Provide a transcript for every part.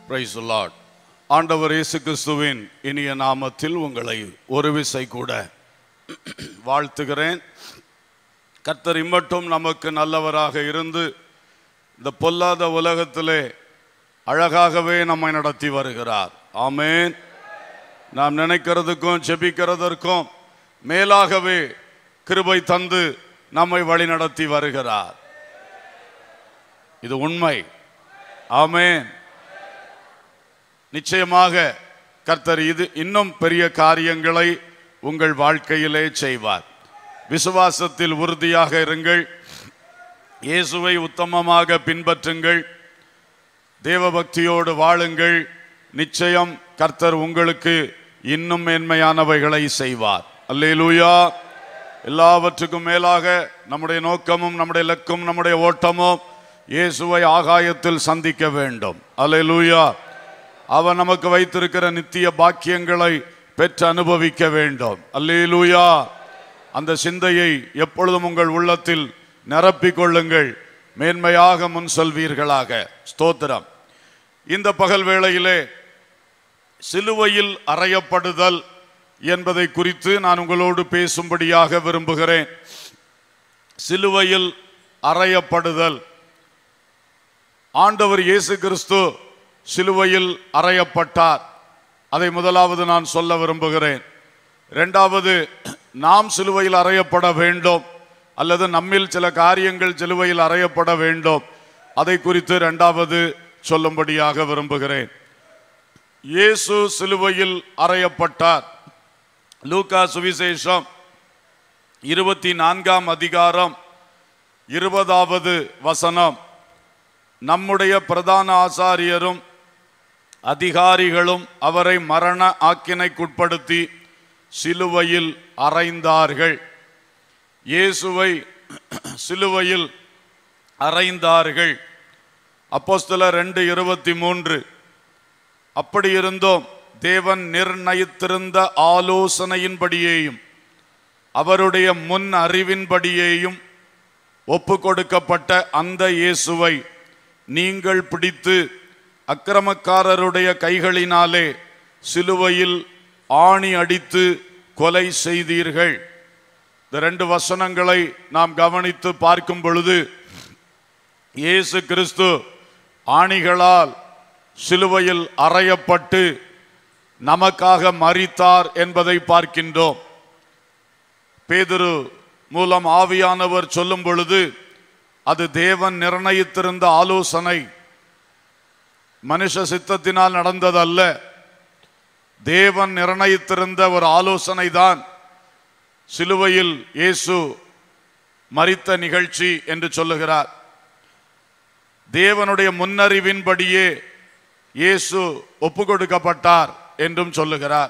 Price Lord ஆண்டவர் இயேசு கிறிஸ்துவின் இனிய நாமத்தில் உங்களை ஒரு விசை கூட வாழ்த்துகிறேன் கர்த்தர் இம்மட்டும் நமக்கு நல்லவராக இருந்து இந்த பொல்லாத உலகத்திலே அழகாகவே நம்மை நடத்தி வருகிறார் ஆமேன் நாம் நினைக்கிறதுக்கும் ஜெபிக்கிறதற்கும் மேலாகவே கிருபை தந்து நம்மை வழிநடத்தி வருகிறார் இது உண்மை ஆமேன் நிச்சயமாக கர்த்தர் இது இன்னும் பெரிய காரியங்களை உங்கள் வாழ்க்கையிலே செய்வார் விசுவாசத்தில் உறுதியாக இருங்கள் இயேசுவை உத்தமமாக பின்பற்றுங்கள் தேவபக்தியோடு வாழுங்கள் நிச்சயம் கர்த்தர் உங்களுக்கு இன்னும் மேன்மையானவைகளை செய்வார் அல்லேலூயா எல்லாவற்றுக்கும் மேலாக நம்முடைய நோக்கமும் நம்முடைய இலக்கும் நம்முடைய ஓட்டமும் இயேசுவை ஆகாயத்தில் சந்திக்க வேண்டும் அல்லேலூயா அவர் நமக்கு வைத்திருக்கிற நித்திய பாக்கியங்களை பெற்று அனுபவிக்க வேண்டும் அல்லேலூயா அந்த சிந்தையை எப்பொழுதும் உங்கள் உள்ளத்தில் நிரப்பிக் கொள்ளுங்கள் மேன்மையாக முன் சொல்வீர்களாக ஸ்தோத்திரம் இந்த பகல் வேளையிலே சிலுவையில் அறையப்படுதல் என்பதை குறித்து நான் உங்களோடு பேசும்படியாக விரும்புகிறேன் சிலுவையில் அறையப்படுதல் ஆண்டவர் இயேசு கிறிஸ்து சிலுவையில் அறையப்பட்டார் அதை முதலாவது நான் சொல்ல விரும்புகிறேன் இரண்டாவது நாம் சிலுவையில் அறையப்பட வேண்டும் அல்லது நம்மில் சில காரியங்கள் சிலுவையில் அறையப்பட வேண்டும் அதை குறித்து இரண்டாவது சொல்லும்படியாக விரும்புகிறேன் இயேசு சிலுவையில் அறையப்பட்டார் லூக்கா சுவிசேஷம் இருபத்தி நான்காம் அதிகாரம் இருபதாவது வசனம் நம்முடைய பிரதான ஆசாரியரும் அதிகாரிகளும் அவரை மரண ஆக்கினைக்குட்படுத்தி சிலுவையில் அறைந்தார்கள் இயேசுவை சிலுவையில் அறைந்தார்கள் அப்போஸ்தலர் ரெண்டு இருபத்தி மூன்று அப்படி இருந்தோம் தேவன் நிர்ணயித்திருந்த ஆலோசனையின்படியேயும் அவருடைய முன் அறிவின்படியேயும் ஒப்பு கொடுக்கப்பட்ட அந்த இயேசுவை நீங்கள் பிடித்து அக்கிரமக்காரருடைய கைகளினாலே சிலுவையில் ஆணி அடித்து கொலை செய்தீர்கள் இந்த ரெண்டு வசனங்களை நாம் கவனித்து பார்க்கும் பொழுது இயேசு கிறிஸ்து ஆணிகளால் சிலுவையில் அறையப்பட்டு நமக்காக மரித்தார் என்பதை பார்க்கின்றோம் பேதுரு மூலம் ஆவியானவர் சொல்லும் பொழுது அது தேவன் நிர்ணயித்திருந்த ஆலோசனை மனுஷ சித்தத்தினால் நடந்ததல்ல தேவன் நிர்ணயித்திருந்த ஒரு ஆலோசனை தான் சிலுவையில் இயேசு மரித்த நிகழ்ச்சி என்று சொல்லுகிறார் தேவனுடைய முன்னறிவின்படியே இயேசு ஒப்பு கொடுக்கப்பட்டார் என்றும் சொல்லுகிறார்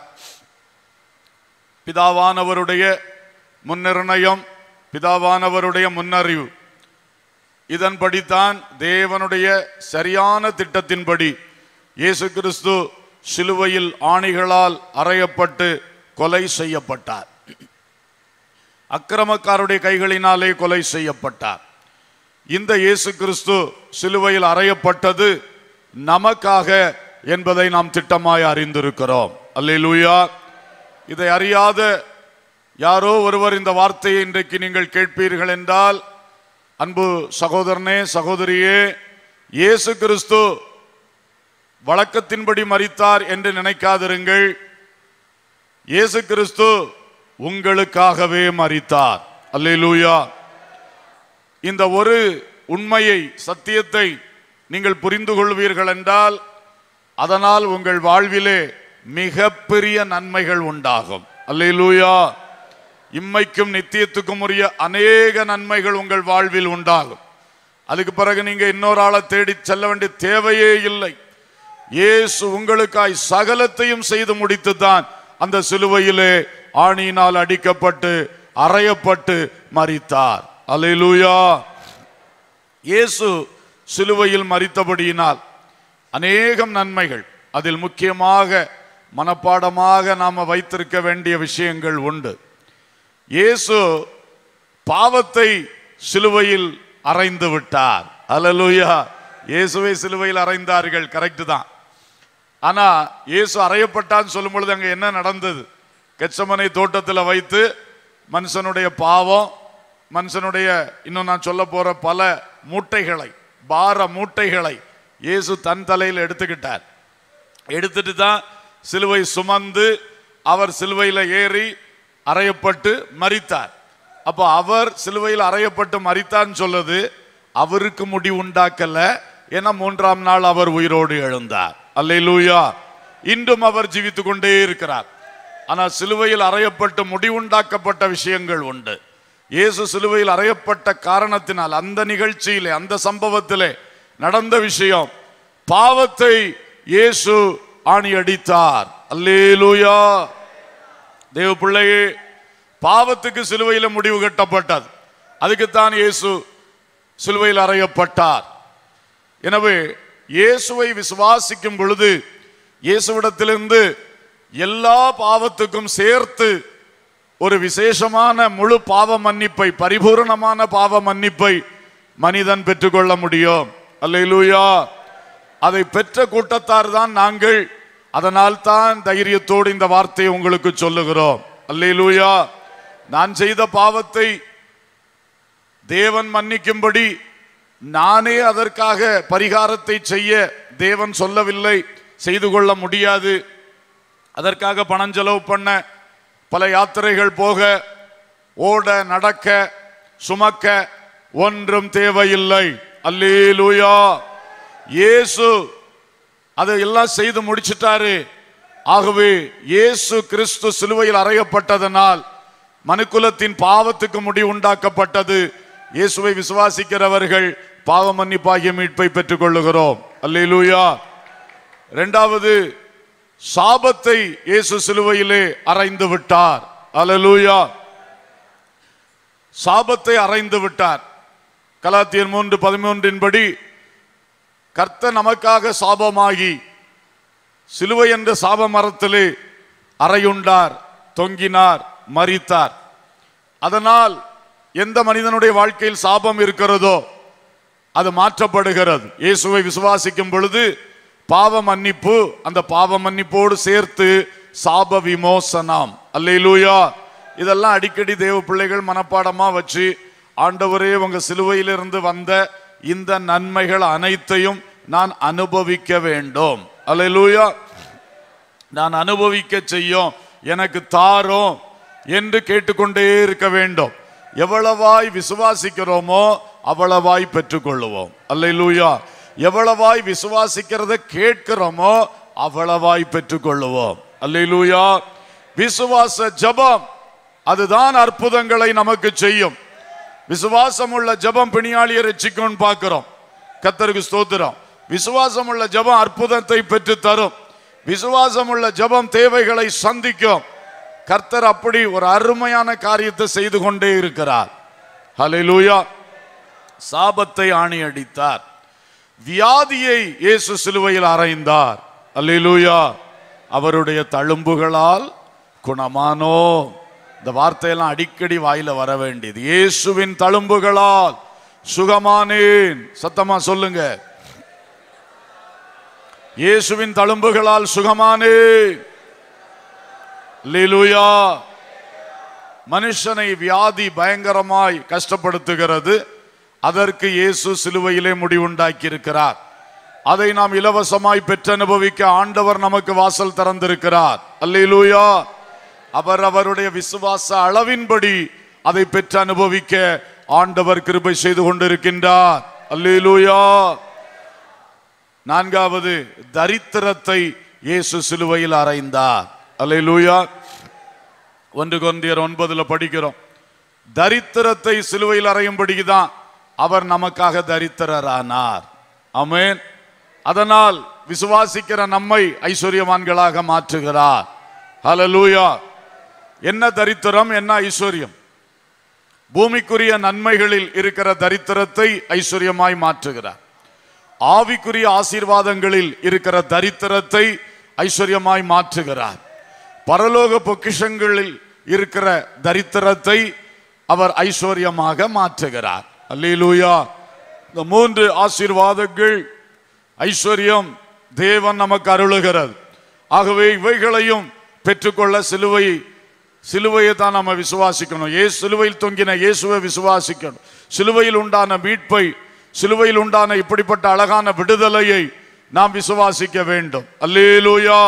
பிதாவானவருடைய முன்னிர்ணயம் பிதாவானவருடைய முன்னறிவு இதன்படித்தான் தேவனுடைய சரியான திட்டத்தின்படி இயேசு கிறிஸ்து சிலுவையில் ஆணிகளால் அறையப்பட்டு கொலை செய்யப்பட்டார் அக்கிரமக்காருடைய கைகளினாலே கொலை செய்யப்பட்டார் இந்த இயேசு கிறிஸ்து சிலுவையில் அறையப்பட்டது நமக்காக என்பதை நாம் திட்டமாய் அறிந்திருக்கிறோம் அல்லேலூயா இதை அறியாத யாரோ ஒருவர் இந்த வார்த்தையை இன்றைக்கு நீங்கள் கேட்பீர்கள் என்றால் அன்பு சகோதரனே சகோதரியே இயேசு கிறிஸ்து வழக்கத்தின்படி மரித்தார் என்று நினைக்காதிருங்கள் இயேசு கிறிஸ்து உங்களுக்காகவே மரித்தார் அல்லேலூயா இந்த ஒரு உண்மையை சத்தியத்தை நீங்கள் புரிந்து கொள்வீர்கள் என்றால் அதனால் உங்கள் வாழ்விலே மிகப்பெரிய நன்மைகள் உண்டாகும் அல்லேலூயா இம்மைக்கும் நித்தியத்துக்கும் உரிய அநேக நன்மைகள் உங்கள் வாழ்வில் உண்டாகும் அதுக்கு பிறகு நீங்க இன்னொரு ஆளை தேடி செல்ல வேண்டிய தேவையே இல்லை இயேசு உங்களுக்காய் சகலத்தையும் செய்து முடித்துதான் அந்த சிலுவையிலே ஆணியினால் அடிக்கப்பட்டு அறையப்பட்டு மரித்தார் அல்லேலூயா இயேசு சிலுவையில் மரித்தபடியினால் அநேகம் நன்மைகள் அதில் முக்கியமாக மனப்பாடமாக நாம வைத்திருக்க வேண்டிய விஷயங்கள் உண்டு இயேசு பாவத்தை சிலுவையில் அறைந்து விட்டார் அல்லேலூயா இயேசுவை சிலுவையில் அறைந்தார்கள் கரெக்ட் தான் ஆனா இயேசு அறையப்பட்டான்னு சொல்லும் பொழுது அங்க என்ன நடந்தது கெச்சமனை தோட்டத்துல வைத்து மனுஷனுடைய பாவம் மனுஷனுடைய இன்னும் நான் சொல்ல போற பல மூட்டைகளை பார மூட்டைகளை இயேசு தன் தலையில் எடுத்துக்கிட்டார் எடுத்துட்டு தான் சிலுவை சுமந்து அவர் சிலுவையில் ஏறி அறையப்பட்டு மரித்தார் அப்போ அவர் சிலுவையில் அறையப்பட்டு மரித்தான்னு சொல்லுது அவருக்கு முடி உண்டாக்கல ஏன்னா மூன்றாம் நாள் அவர் உயிரோடு எழுந்தார் அல்லேலூயா இன்றும் அவர் ஜீவித்துக் கொண்டே இருக்கிறார் ஆனால் சிலுவையில் அறையப்பட்டு முடிவுண்டாக்கப்பட்ட விஷயங்கள் உண்டு இயேசு சிலுவையில் அறையப்பட்ட காரணத்தினால் அந்த நிகழ்ச்சியிலே அந்த சம்பவத்திலே நடந்த விஷயம் பாவத்தை இயேசு ஆணி அடித்தார் அல்லேலூயா தேவ பிள்ளையே பாவத்துக்கு சிலுவையில் முடிவு கட்டப்பட்டது அதுக்குத்தான் இயேசு சிலுவையில் அறையப்பட்டார் எனவே இயேசுவை விசுவாசிக்கும் பொழுது இயேசுவிடத்திலிருந்து எல்லா பாவத்துக்கும் சேர்த்து ஒரு விசேஷமான முழு பாவ மன்னிப்பை பரிபூரணமான பாவ மன்னிப்பை மனிதன் பெற்றுக்கொள்ள முடியும் அல்லேலூயா அதை பெற்ற கூட்டத்தார் தான் நாங்கள் அதனால் தான் தைரியத்தோடு இந்த வார்த்தையை உங்களுக்கு சொல்லுகிறோம் அல்லேலூயா நான் செய்த பாவத்தை தேவன் மன்னிக்கும்படி நானே அதற்காக பரிகாரத்தை செய்ய தேவன் சொல்லவில்லை செய்து கொள்ள முடியாது அதற்காக பணம் செலவு பண்ண பல யாத்திரைகள் போக ஓட நடக்க சுமக்க ஒன்றும் தேவையில்லை அல்லேலூயா இயேசு அதை எல்லாம் செய்து முடிச்சிட்டாரு ஆகவே இயேசு கிறிஸ்து சிலுவையில் அறையப்பட்டதனால் மனுக்குலத்தின் பாவத்துக்கு முடிவு உண்டாக்கப்பட்டது இயேசுவை விசுவாசிக்கிறவர்கள் பாவ மன்னிப்பாகிய மீட்பை பெற்றுக் கொள்ளுகிறோம் அல்லேலூயா இரண்டாவது சாபத்தை இயேசு சிலுவையிலே அறைந்து விட்டார் அல்லேலூயா சாபத்தை அறைந்து விட்டார் கலாத்தியர் மூன்று பதிமூன்றின்படி கர்த்தர் நமக்காக சாபமாகி சிலுவை என்ற சாப மரத்திலே அறையுண்டார் தொங்கினார் மரித்தார் அதனால் எந்த மனிதனுடைய வாழ்க்கையில் சாபம் இருக்கிறதோ அது மாற்றப்படுகிறது இயேசுவை விசுவாசிக்கும் பொழுது பாவ மன்னிப்பு அந்த பாவ மன்னிப்போடு சேர்த்து சாப விமோசனம் அல்லேலூயா இதெல்லாம் அடிக்கடி தேவ பிள்ளைகள் மனப்பாடமா வச்சு ஆண்டவரே உங்க சிலுவையிலிருந்து வந்த இந்த நன்மைகள் அனைத்தையும் நான் அனுபவிக்க வேண்டும் அல்லேலூயா நான் அனுபவிக்க செய்யும் எனக்கு தாரும் என்று கேட்டுக்கொண்டே இருக்க வேண்டும் எவ்வளவாய் விசுவாசிக்கிறோமோ அவ்வளவாய் பெற்றுக்கொள்ளுவோம் அல்லேலூயா எவ்வளவாய் விசுவாசிக்கிறத கேட்கிறோமோ அவ்வளவாய் பெற்றுக்கொள்ளுவோம் அல்லேலூயா விசுவாச ஜெபம் அதுதான் அற்புதங்களை நமக்கு செய்யும் விசுவாசம் உள்ள ஜெபம் பிணியாளியை ரட்சிக்கும்னு பார்க்கிறோம் கத்தருக்கு ஸ்தோத்திரம் விசுவாசம் உள்ள ஜெபம் அற்புதத்தை பெற்று தரும் விசுவாசம் உள்ள ஜெபம் தேவைகளை சந்திக்கும் கர்த்தர் அப்படி ஒரு அருமையான காரியத்தை செய்து கொண்டே இருக்கிறார் ஹalleluya சாபத்தை ஆணி அடித்தார் வியாதியை இயேசு சிலுவையில் அறைந்தார் அல்லேலூயா அவருடைய தழும்புகளால் குணமானோ இந்த வார்த்தையெல்லாம் அடிக்கடி வாயில வர வேண்டியது இயேசுவின் தழும்புகளால் சுகமானேன் சத்தமா சொல்லுங்க இயேசுவின் தழும்புகளால் சுகமானேன் அல்லேலூயா மனுஷனை வியாதி பயங்கரமாய் கஷ்டப்படுத்துகிறது அதற்கு இயேசு சிலுவையிலே முடிவுண்டாக்கி இருக்கிறார் அதை நாம் இலவசமாய் பெற்று அனுபவிக்க ஆண்டவர் நமக்கு வாசல் திறந்திருக்கிறார் அல்லேலூயா அவர் அவருடைய விசுவாச அளவின்படி அதை பெற்று அனுபவிக்க ஆண்டவர் கிருபை செய்து கொண்டிருக்கின்றார் அல்லேலூயா நான்காவது தரித்திரத்தை இயேசு சிலுவையில் அறைந்தார் அல்லேலூயா ஒன்று கொந்தியர் ஒன்பதுல படிக்கிறோம் தரித்திரத்தை சிலுவையில் அறையும்படிதான் அவர் நமக்காக தரித்திரரானார் ஆமென் அதனால் விசுவாசிக்கிற நம்மை ஐஸ்வர்யவான்களாக மாற்றுகிறார் ஹalleluya என்ன தரித்திரம் என்ன ஐஸ்வர்யம் பூமிக்குரிய நன்மைகளில் இருக்கிற தரித்திரத்தை ஐஸ்வர்யமாய் மாற்றுகிறார் ஆவிக்குரிய ஆசீர்வாதங்களில் இருக்கிற தரித்திரத்தை ஐஸ்வர்யமாய் மாற்றுகிறார் பரலோக பொக்கிஷங்களில் இருக்கிற தரித்திரத்தை அவர் ஐஸ்வர்யமாக மாற்றுகிறார் அல்லேலூயா இந்த மூன்று ஆசீர்வாதங்கள் ஐஸ்வர்யம் தேவன் நமக்கு அருளுகிறது ஆகவே இவைகளையும் பெற்றுக்கொள்ள சிலுவை சிலுவையை தான் நம்ம விசுவாசிக்கணும் ஏ சிலுவையில் தொங்கின இயேசுவை விசுவாசிக்கணும் சிலுவையில் உண்டான மீட்பை சிலுவையில் உண்டான இப்படிப்பட்ட அழகான விடுதலையை நாம் விசுவாசிக்க வேண்டும் அல்லேலூயா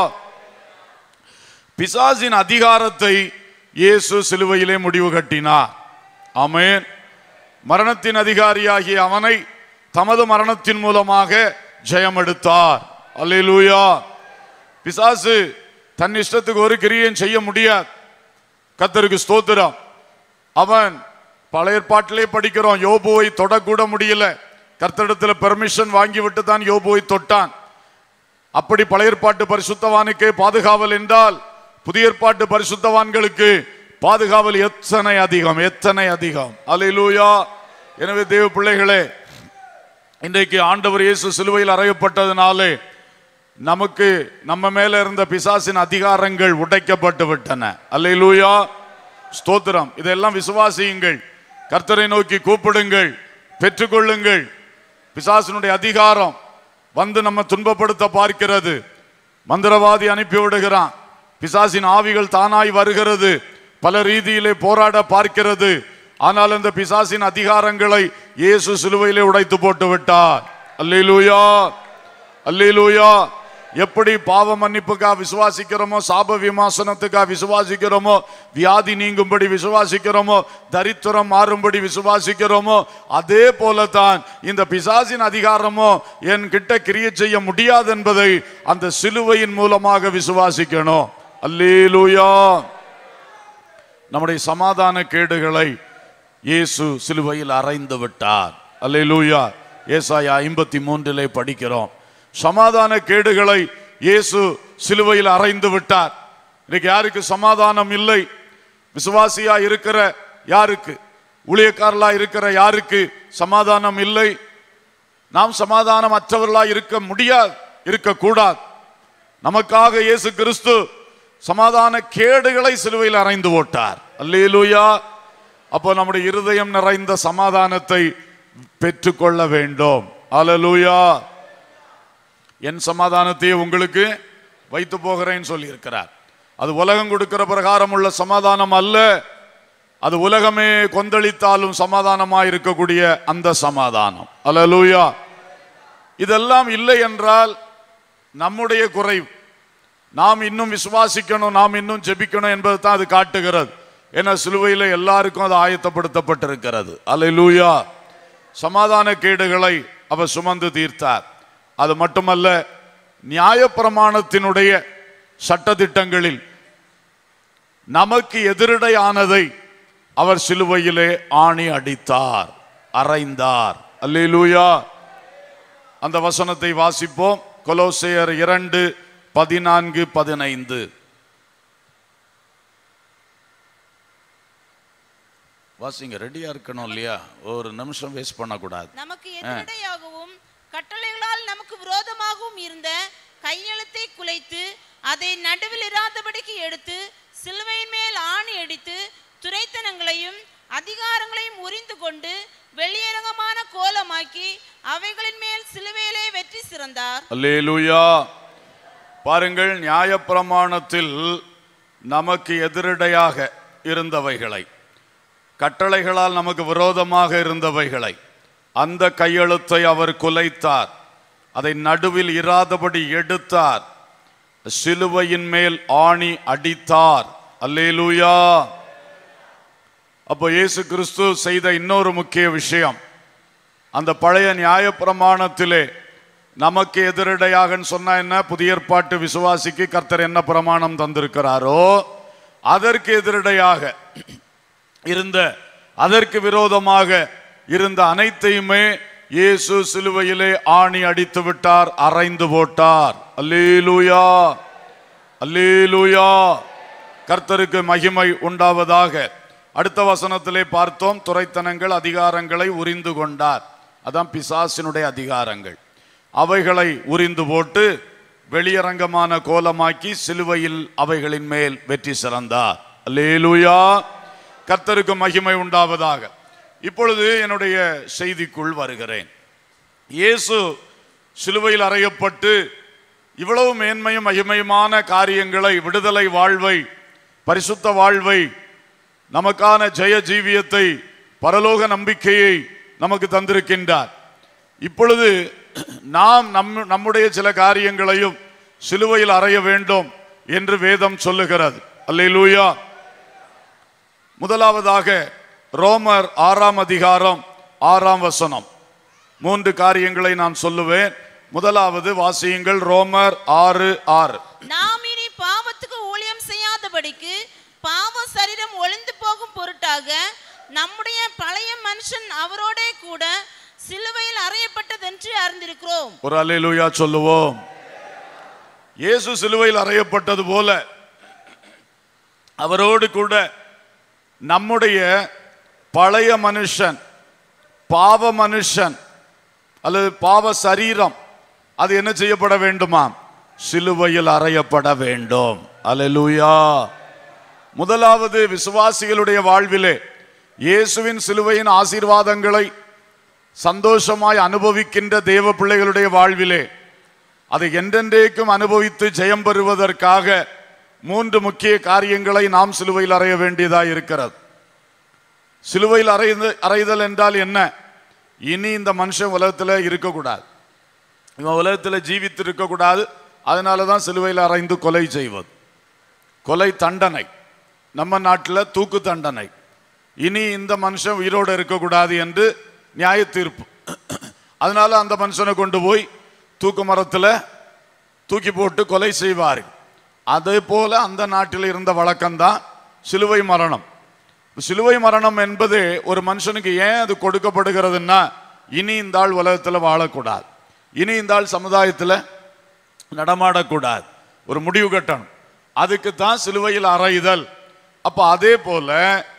பிசாசின் அதிகாரத்தை இயேசு சிலுவையிலே முடிவு கட்டினார் ஆமென் மரணத்தின் அதிகாரியாகிய அவனை தமது மரணத்தின் மூலமாக ஜெயம் எடுத்தார் அல்லேலூயா பிசாசு தன் இஷ்டத்துக்கு ஒரு கிரியம் செய்ய முடியாது கத்தருக்கு ஸ்தோத்திரம் அவன் பழைய ஏற்பாட்டிலே படிக்கிறோம் யோபுவை தொடக்கூட முடியல கர்த்தரிடத்துல பெர்மிஷன் வாங்கிவிட்டு தான் யோபுவை தொட்டான் அப்படி பழைய ஏற்பாட்டு பரிசுத்தவானுக்கே பாதுகாவல் என்றால் புதிய ஏற்பாட்டு பரிசுத்தவான்களுக்கு பாதுகாவல் எத்தனை அதிகம் எத்தனை அதிகம் அல்லேலூயா எனவே தேவ பிள்ளைகளே இன்றைக்கு ஆண்டவர் இயேசு சிலுவையில் அறையப்பட்டதுனாலே நமக்கு நம்ம மேல இருந்த பிசாசின் அதிகாரங்கள் உடைக்கப்பட்டு விட்டன அல்லேலூயா ஸ்தோத்திரம் இதெல்லாம் விசுவாசியுங்கள் கர்த்தரை நோக்கி கூப்பிடுங்கள் பெற்றுக்கொள்ளுங்கள் பிசாசினுடைய அதிகாரம் வந்து நம்ம துன்பப்படுத்த பார்க்கிறது மந்திரவாதி அனுப்பி விடுகிறான் பிசாசின் ஆவிகள் தானாய் வருகிறது பல ரீதியிலே போராட பார்க்கிறது ஆனால் அந்த பிசாசின் அதிகாரங்களை இயேசு சிலுவையிலே உடைத்து போட்டு விட்டார் அல்லேலூயா அல்லேலூயா எப்படி பாவ மன்னிப்புக்கா விசுவாசிக்கிறோமோ சாப விமாசனத்துக்கா விசுவாசிக்கிறோமோ வியாதி நீங்கும்படி விசுவாசிக்கிறோமோ தரித்திரம் மாறும்படி விசுவாசிக்கிறோமோ அதே போலதான் இந்த பிசாசின் அதிகாரமோ என் கிட்ட கிரியை செய்ய முடியாது என்பதை அந்த சிலுவையின் மூலமாக விசுவாசிக்கணும் அல்லேலூயா நம்முடைய சமாதான கேடுகளை இயேசு சிலுவையில் அறைந்து விட்டார் அல்லேலூயா ஏசாயா ஐம்பத்தி மூன்றிலே படிக்கிறோம் சமாதான கேடுகளை இயேசு சிலுவையில் அறைந்து விட்டார் இன்னைக்கு யாருக்கு சமாதானம் இல்லை விசுவாசியா இருக்கிற யாருக்கு ஊழியக்காரலா இருக்கிற யாருக்கு சமாதானம் இல்லை நாம் சமாதானம் அற்றவர்களா இருக்க முடியாது இருக்கக்கூடாது நமக்காக இயேசு கிறிஸ்து சமாதான கேடுகளை சிலுவையில் அறைந்து போட்டார் அல்லேலூயா அப்போ நம்முடைய இருதயம் நிறைந்த சமாதானத்தை பெற்றுக்கொள்ள வேண்டும் அல்லேலூயா என் சமாதானத்தையே உங்களுக்கு வைத்து போகிறேன்னு சொல்லி இருக்கிறார் அது உலகம் கொடுக்கிற பிரகாரம் உள்ள சமாதானம் அல்ல அது உலகமே கொந்தளித்தாலும் சமாதானமா இருக்கக்கூடிய அந்த சமாதானம் அல்லேலூயா இதெல்லாம் இல்லை என்றால் நம்முடைய குறைவு நாம் இன்னும் விசுவாசிக்கணும் நாம் இன்னும் ஜெபிக்கணும் என்பது தான் அது காட்டுகிறது ஏன்னா சிலுவையில் எல்லாருக்கும் அது ஆயத்தப்படுத்தப்பட்டிருக்கிறது அல்லேலூயா சமாதான கேடுகளை அவர் சுமந்து தீர்த்தார் அது மட்டுமல்ல நியாயப்பிரமாணத்தினுடைய சட்டதிட்டங்களில் நமக்கு எதிரடையானதை அவர் சிலுவையிலே ஆணி அடித்தார் அறைந்தார் அல்லேலூயா அந்த வசனத்தை வாசிப்போம் கொலோசையர் இரண்டு பதினான்கு பதினைந்து வாசிங்க ரெடியா இருக்கணும் இல்லையா ஒரு நிமிஷம் வேஸ்ட் பண்ணக்கூடாது நமக்கு எதிரடையாகவும் கட்டளைகளால் நமக்கு விரோதமாகவும் இருந்த கையெழுத்தை குலைத்து அதை நடுவில் இராதபடிக்கு எடுத்து சிலுவையின் மேல் ஆணி அடித்து துரைத்தனங்களையும் அதிகாரங்களையும் உரிந்து கொண்டு வெளியரங்கமான கோலமாக்கி அவைகளின் மேல் சிலுவையிலே வெற்றி சிறந்தார் அல்லேலூயா பாருங்கள் நியாயப்பிரமாணத்தில் நமக்கு எதிரடையாக இருந்தவைகளை கட்டளைகளால் நமக்கு விரோதமாக இருந்தவைகளை அந்த கையெழுத்தை அவர் குலைத்தார் அதை நடுவில் இராதபடி எடுத்தார் சிலுவையின் மேல் ஆணி அடித்தார் அல்லேலூயா அப்போ இயேசு கிறிஸ்து செய்த இன்னொரு முக்கிய விஷயம் அந்த பழைய நியாயப்பிரமாணத்திலே நமக்கு எதிரடையாக சொன்னா என்ன புதிய ஏற்பாட்டு விசுவாசிக்கு கர்த்தர் என்ன பிரமாணம் தந்திருக்கிறாரோ அதற்கு எதிரடையாக இருந்த அதற்கு விரோதமாக இருந்த அனைத்தையுமே இயேசு சிலுவையிலே ஆணி அடித்து விட்டார் அறைந்து போட்டார் அல்லேலூயா அல்லேலூயா கர்த்தருக்கு மகிமை உண்டாவதாக அடுத்த வசனத்திலே பார்த்தோம் துரைத்தனங்கள் அதிகாரங்களை உரிந்து கொண்டார் அதான் பிசாசினுடைய அதிகாரங்கள் அவைகளை உரிந்து போட்டு வெளியரங்கமான கோலமாக்கி சிலுவையில் அவைகளின் மேல் வெற்றி சிறந்தார் அல்லேலூயா கர்த்தருக்கு மகிமை உண்டாவதாக இப்பொழுது என்னுடைய செய்திக்குள் வருகிறேன் இயேசு சிலுவையில் அறையப்பட்டு இவ்வளவு மேன்மையும் மகிமையுமான காரியங்களை விடுதலை வாழ்வை பரிசுத்த வாழ்வை நமக்கான ஜெய ஜீவியத்தை பரலோக நம்பிக்கையை நமக்கு தந்திருக்கின்றார் இப்பொழுது நாம் நம் நம்முடைய சில காரியங்களையும் சிலுவையில் அறைய வேண்டும் என்று வேதம் சொல்லுகிறது அல்லேலூயா முதலாவதாக ரோமர் ஆறாம் அதிகாரம் ஆறாம் வசனம் மூன்று காரியங்களை நான் சொல்லுவேன் முதலாவது வாசியுங்கள் ரோமர் ஆறு ஆறு நாம் இனி பாவத்துக்கு ஊழியம் செய்யாதபடிக்கு பாவ சரீரம் ஒளிந்து போகும் பொருட்டாக நம்முடைய பழைய மனுஷன் அவரோடே கூட சிலுவையில் அறையப்பட்டதென்று அறிந்திருக்கிறோம் ஒரு அல்லேலூயா சொல்லுவோம் இயேசு சிலுவையில் அறையப்பட்டது போல அவரோடு கூட நம்முடைய பழைய மனுஷன் பாவ மனுஷன் அல்லது பாவ சரீரம் அது என்ன செய்யப்பட வேண்டுமா சிலுவையில் அறையப்பட வேண்டும் அல்லேலூயா முதலாவது விசுவாசிகளுடைய வாழ்விலே இயேசுவின் சிலுவையின் ஆசீர்வாதங்களை சந்தோஷமாய் அனுபவிக்கின்ற தேவ பிள்ளைகளுடைய வாழ்விலே அதை என்றென்றைக்கும் அனுபவித்து ஜெயம் பெறுவதற்காக மூன்று முக்கிய காரியங்களை நாம் சிலுவையில் அறைய வேண்டியதாக இருக்கிறது சிலுவையில் அறைந்து அறைதல் என்றால் என்ன இனி இந்த மனுஷன் உலகத்தில் இருக்கக்கூடாது இவன் உலகத்தில் ஜீவித்து இருக்கக்கூடாது அதனால தான் சிலுவையில் அறைந்து கொலை செய்வது கொலை தண்டனை நம்ம நாட்டில் தூக்கு தண்டனை இனி இந்த மனுஷன் உயிரோடு இருக்கக்கூடாது என்று நியாய தீர்ப்பு அதனால அந்த மனுஷனை கொண்டு போய் தூக்கு மரத்தில் தூக்கி போட்டு கொலை செய்வார் அதே போல அந்த நாட்டில் இருந்த வழக்கம்தான் சிலுவை மரணம் சிலுவை மரணம் என்பது ஒரு மனுஷனுக்கு ஏன் அது கொடுக்கப்படுகிறதுன்னா இனி இந்த ஆள் உலகத்தில் வாழக்கூடாது இனி இந்த ஆள் சமுதாயத்தில் நடமாடக்கூடாது ஒரு முடிவு கட்டணும் அதுக்கு தான் சிலுவையில் அறையுதல் அப்ப அதே போல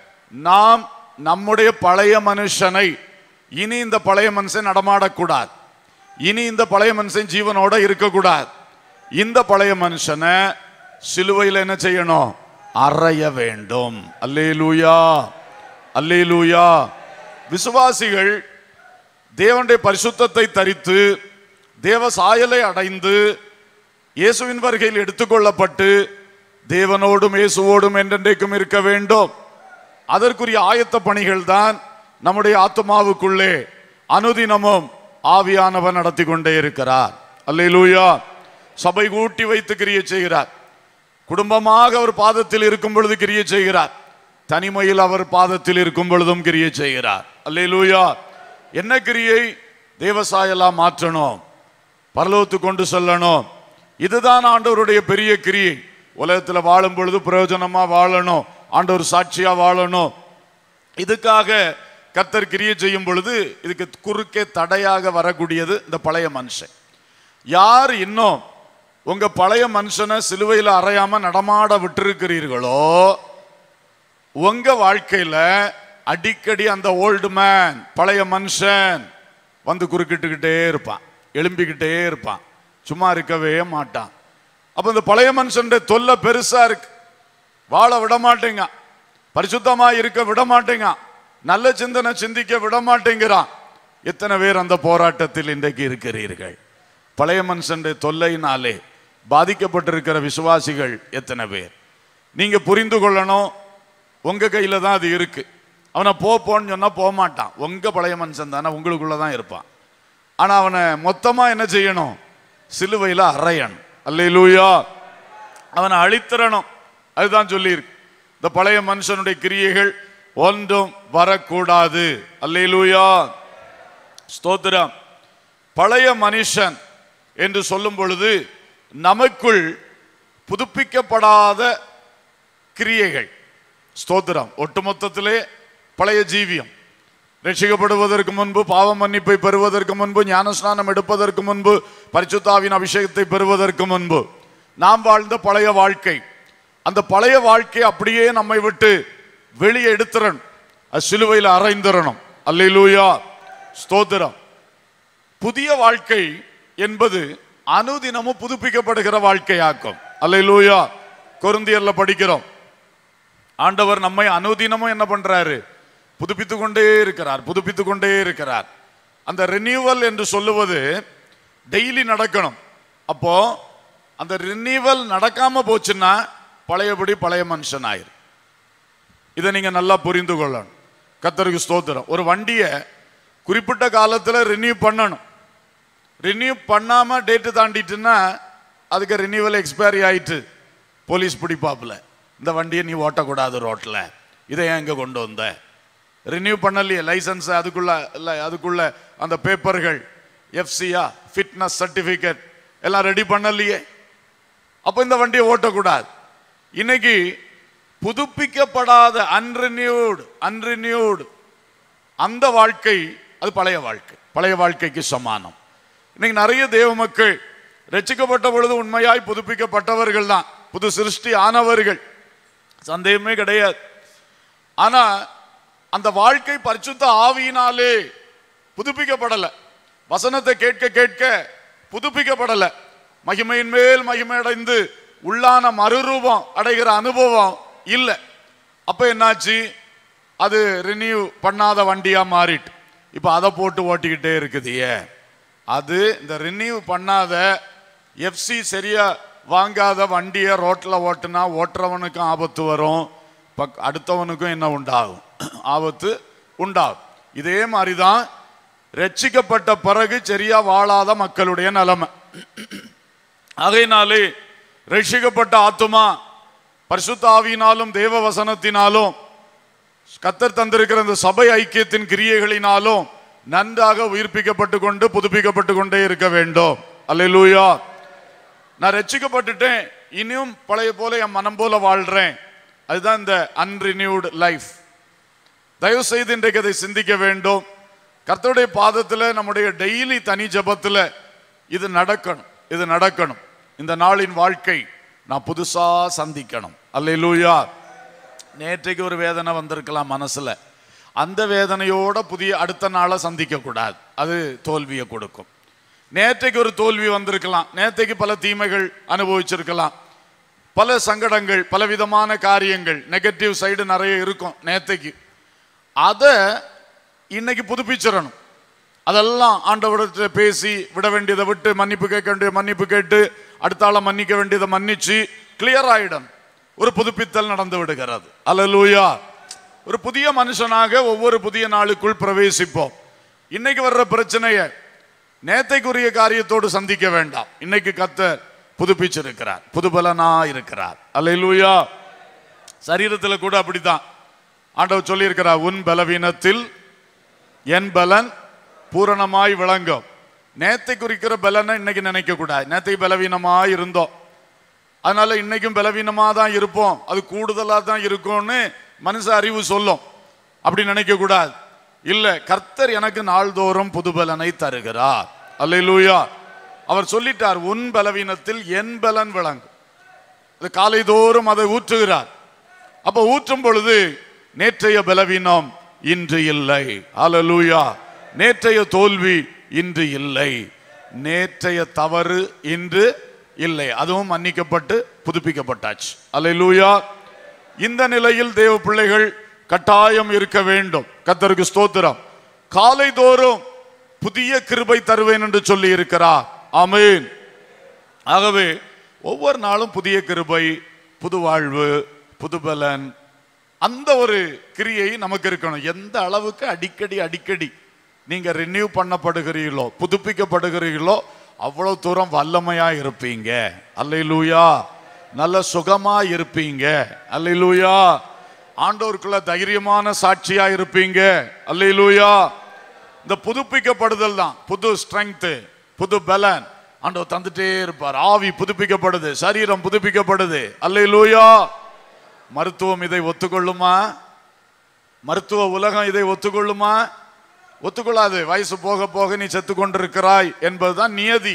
நாம் நம்முடைய பழைய மனுஷனை இனி இந்த பழைய மனுஷன் நடமாடக்கூடாது இனி இந்த பழைய மனுஷன் ஜீவனோட இருக்கக்கூடாது இந்த பழைய மனுஷனை சிலுவையில் என்ன செய்யணும் அறைய வேண்டும் அல்லேலூயா அல்லேலூயா விசுவாசிகள் தேவனுடைய பரிசுத்தத்தை தரித்து தேவ சாயலை அடைந்து இயேசுவின் வருகையில் எடுத்துக்கொள்ளப்பட்டு தேவனோடும் இயேசுவோடும் என்றென்றைக்கும் இருக்க வேண்டும் அதற்குரிய ஆயத்த பணிகள் தான் நம்முடைய ஆத்மாவுக்குள்ளே அனுதினமும் ஆவியானவர் நடத்தி கொண்டே இருக்கிறார் அல்லேலூயா சபை கூட்டி வைத்து கிரியை செய்கிறார் குடும்பமாக அவர் பாதத்தில் இருக்கும் பொழுது கிரியை செய்கிறார் தனிமையில் அவர் பாதத்தில் இருக்கும் பொழுதும் கிரியை செய்கிறார் அல்லேலூயா என்ன கிரியை தேவசாயெல்லாம் மாற்றணும் பரலோகத்துக்கு கொண்டு செல்லணும் இதுதான் ஆண்டவருடைய பெரிய கிரியை உலகத்தில் வாழும் பொழுது பிரயோஜனமா வாழணும் ஆண்டவர் சாட்சியா வாழணும் இதுக்காக கர்த்தர் கிரியை செய்யும் பொழுது இதுக்கு குறுக்கே தடையாக வரக்கூடியது இந்த பழைய மனுஷன் யார் இன்னும் உங்க பழைய மனுஷனை சிலுவையில் அறையாம நடமாட விட்டிருக்கிறீர்களோ உங்க வாழ்க்கையில அடிக்கடி அந்த ஓல்டு மேன் பழைய மனுஷன் வந்து குறுக்கிட்டுக்கிட்டே இருப்பான் எழும்பிக்கிட்டே இருப்பான் சும்மா இருக்கவே மாட்டான் அப்ப இந்த பழைய மனுஷனுடைய தொல்லை பெருசா இருக்கு வாழ விட மாட்டேங்க பரிசுத்தமா இருக்க விட மாட்டேங்க நல்ல சிந்தனை சிந்திக்க விட மாட்டேங்கிறான் எத்தனை பேர் அந்த போராட்டத்தில் இன்றைக்கு இருக்கிறீர்கள் பழைய மனுஷனுடைய தொல்லையினாலே பாதிக்கப்பட்டிருக்கிற விசுவாசிகள் எத்தனை பேர் நீங்க புரிந்து கொள்ளணும் உங்க கையில தான் அது இருக்கு அவனை போ போன்னு சொன்னா போக மாட்டான் உங்க பழைய மனுஷன் தானே உங்களுக்குள்ள தான் இருப்பான் ஆனா அவனை மொத்தமா என்ன செய்யணும் சிலுவையில அறையணும் அல்லேலூயா அவனை அழித்திரணும் அதுதான் சொல்லியிருக்கு இந்த பழைய மனுஷனுடைய கிரியைகள் ஒன்றும் வரக்கூடாது அல்லேலூயா ஸ்தோத்திரம் பழைய மனுஷன் என்று சொல்லும் பொழுது நமக்குள் புதுப்பிக்கப்படாத கிரியைகள் ஸ்தோத்திரம் ஒட்டுமொத்தத்திலே பழைய ஜீவியம் ரட்சிக்கப்படுவதற்கு முன்பு பாவ மன்னிப்பை பெறுவதற்கு முன்பு ஞானஸ்நானம் எடுப்பதற்கு முன்பு பரிசுத்தாவின் அபிஷேகத்தை பெறுவதற்கு முன்பு நாம் வாழ்ந்த பழைய வாழ்க்கை அந்த பழைய வாழ்க்கை அப்படியே நம்மை விட்டு வெளியே எடுத்துறணும் அது சிலுவையில் அரைந்திரணும் அல்லேலூயா ஸ்தோத்திரம் புதிய வாழ்க்கை என்பது அனுதினமும் புதுப்பிக்கப்படுகிற வாழ்க்கையாக்கும் அல்லேலூயா கொருந்தியர்ல படிக்கிறோம் ஆண்டவர் நம்மை அனுதினமும் என்ன பண்றாரு புதுப்பித்துக் கொண்டே இருக்கிறார் புதுப்பித்துக் கொண்டே இருக்கிறார் அந்த ரெனியூவல் என்று சொல்லுவது டெய்லி நடக்கணும் அப்போ அந்த ரினிவல் நடக்காம போச்சுன்னா பழையபடி பழைய மனுஷன் ஆயிரும் இதை நீங்க நல்லா புரிந்து கொள்ளணும் கத்தருக்கு ஸ்தோத்திரம் ஒரு வண்டியை குறிப்பிட்ட காலத்துல ரினியூ பண்ணணும் ரினியூ பண்ணாம டேட்டு தாண்டிட்டுன்னா அதுக்கு ரினியூவல் எக்ஸ்பைரி ஆயிட்டு போலீஸ் பிடிப்பாப்புல இந்த வண்டியை நீ ஓட்டக்கூடாது ரோட்ல இதை ஏன் இங்க கொண்டு வந்த ரினியூ பண்ணலையே லைசன்ஸ் அதுக்குள்ள இல்ல அதுக்குள்ள அந்த பேப்பர்கள் எஃப்சியா ஃபிட்னஸ் சர்டிபிகேட் எல்லாம் ரெடி பண்ணலையே அப்போ இந்த வண்டியை ஓட்டக்கூடாது இன்னைக்கு புதுப்பிக்கப்படாத அன்ரினியூடு அன்ரினியூடு அந்த வாழ்க்கை அது பழைய வாழ்க்கை பழைய வாழ்க்கைக்கு சமானம் இன்னைக்கு நிறைய தேவ மக்கள் ரட்சிக்கப்பட்ட பொழுது உண்மையாய் புதுப்பிக்கப்பட்டவர்கள் தான் புது சிருஷ்டி ஆனவர்கள் சந்தேகமே கிடையாது ஆனா அந்த வாழ்க்கை பரிசுத்த ஆவியினாலே புதுப்பிக்கப்படல வசனத்தை கேட்க கேட்க புதுப்பிக்கப்படல மகிமையின் மேல் மகிமை அடைந்து உள்ளான மறுரூபம் அடைகிற அனுபவம் இல்லை அப்ப என்னாச்சு அது ரினியூ பண்ணாத வண்டியா மாறிட்டு இப்ப அதை போட்டு ஓட்டிக்கிட்டே இருக்குது ஏன் அது இந்த ரினியூ பண்ணாத எஃப்சி சரியா வாங்காத வண்டியை ரோட்ல ஓட்டுனா ஓட்டுறவனுக்கும் ஆபத்து வரும் பக் அடுத்தவனுக்கும் என்ன உண்டாகும் ஆபத்து உண்டாகும் இதே மாதிரி தான் ரட்சிக்கப்பட்ட பிறகு சரியா வாழாத மக்களுடைய நிலைமை ஆகையினாலே ரட்சிக்கப்பட்ட ஆத்துமா பரிசுத்த ஆவியினாலும் தேவ வசனத்தினாலும் கத்தர் தந்திருக்கிற இந்த சபை ஐக்கியத்தின் கிரியைகளினாலும் நன்றாக உயிர்ப்பிக்கப்பட்டு கொண்டு புதுப்பிக்கப்பட்டு கொண்டே இருக்க வேண்டும் அல்லேலூயா நான் ரட்சிக்கப்பட்டுட்டேன் இனியும் பழைய போல என் மனம் போல வாழ்றேன் அதுதான் இந்த அன்ரினியூடு லைஃப் தயவு செய்து இன்றைக்கு அதை சிந்திக்க வேண்டும் கர்த்தருடைய பாதத்துல நம்முடைய டெய்லி தனி ஜெபத்துல இது நடக்கணும் இது நடக்கணும் இந்த நாளின் வாழ்க்கை நான் புதுசா சந்திக்கணும் அல்லேலூயா நேற்றைக்கு ஒரு வேதனை வந்திருக்கலாம் மனசுல அந்த வேதனையோட புதிய அடுத்த நாளை சந்திக்க கூடாது அது தோல்வியை கொடுக்கும் நேற்றைக்கு ஒரு தோல்வி வந்திருக்கலாம் நேற்றைக்கு பல தீமைகள் அனுபவிச்சிருக்கலாம் பல சங்கடங்கள் பலவிதமான காரியங்கள் நெகட்டிவ் சைடு நிறைய இருக்கும் நேற்றைக்கு அதை இன்னைக்கு புதுப்பிச்சிடணும் அதெல்லாம் ஆண்டவரிடத்துல பேசி விட வேண்டியதை விட்டு மன்னிப்பு கேட்க வேண்டிய மன்னிப்பு கேட்டு அடுத்த ஆளை மன்னிக்க வேண்டியதை மன்னிச்சு கிளியர் ஆயிடும் ஒரு புதுப்பித்தல் நடந்து விடுகிறது அல்லேலூயா ஒரு புதிய மனுஷனாக ஒவ்வொரு புதிய நாளுக்குள் பிரவேசிப்போம் இன்னைக்கு வர்ற பிரச்சனையை நேத்தைக்குரிய காரியத்தோடு சந்திக்க வேண்டாம் இன்னைக்கு கத்தர் புதுப்பிச்சிருக்கிறார் புதுபலனா இருக்கிறார் அல்லேலூயா சரீரத்துல கூட அப்படித்தான் ஆண்டவர் சொல்லியிருக்கிறார் உன் பலவீனத்தில் என் பலன் பூரணமாய் விளங்கும் நேத்தை குறிக்கிற பலனை இன்னைக்கு நினைக்க கூடாது நேத்தை பலவீனமாய் இருந்தோம் அதனால இன்னைக்கும் பலவீனமா தான் இருப்போம் அது கூடுதலா தான் இருக்கும்னு மனுஷ அறிவு சொல்லும் அப்படி நினைக்க கூடாது இல்ல கர்த்தர் எனக்கு நாள்தோறும் புது பலனை தருகிறார் அல்லேலூயா அவர் சொல்லிட்டார் உன் பலவீனத்தில் என் பலன் விளங்கும் அது காலைதோறும் அதை ஊற்றுகிறார் அப்ப ஊற்றும் பொழுது நேற்றைய பலவீனம் இன்று இல்லை அல்லேலூயா நேற்றைய தோல்வி இன்று இல்லை நேற்றைய தவறு இன்று இல்லை அதுவும் மன்னிக்கப்பட்டு புதுப்பிக்கப்பட்டாச்சு அல்லேலூயா இந்த நிலையில் தேவ பிள்ளைகள் கட்டாயம் இருக்க வேண்டும் கத்தருக்கு ஸ்தோத்திரம் காலைதோறும் புதிய கிருபை தருவேன் என்று சொல்லி இருக்கிறார் ஆமென் ஆகவே ஒவ்வொரு நாளும் புதிய கிருபை புது வாழ்வு புது பலன் அந்த ஒரு கிரியை நமக்கு இருக்கணும் எந்த அளவுக்கு அடிக்கடி அடிக்கடி நீங்க ரினியூ பண்ணப்படுகிறீர்களோ புதுப்பிக்கப்படுகிறீர்களோ அவ்வளவு தூரம் வல்லமையா இருப்பீங்க அல்லேலூயா நல்ல சுகமா இருப்பீங்க அல்லேலூயா ஆண்டோருக்குள்ள தைரியமான சாட்சியா இருப்பீங்க அல்லேலூயா இந்த புதுப்பிக்கப்படுதல் தான் புது ஸ்ட்ரெங்க் புது பலன் ஆண்டவர் தந்துட்டே இருப்பார் ஆவி புதுப்பிக்கப்படுது சரீரம் புதுப்பிக்கப்படுது அல்லேலூயா மருத்துவம் இதை ஒத்துக்கொள்ளுமா மருத்துவ உலகம் இதை ஒத்துக்கொள்ளுமா ஒத்துக்கொள்ளாது வயசு போக போக நீ செத்து கொண்டிருக்கிறாய் என்பதுதான் நியதி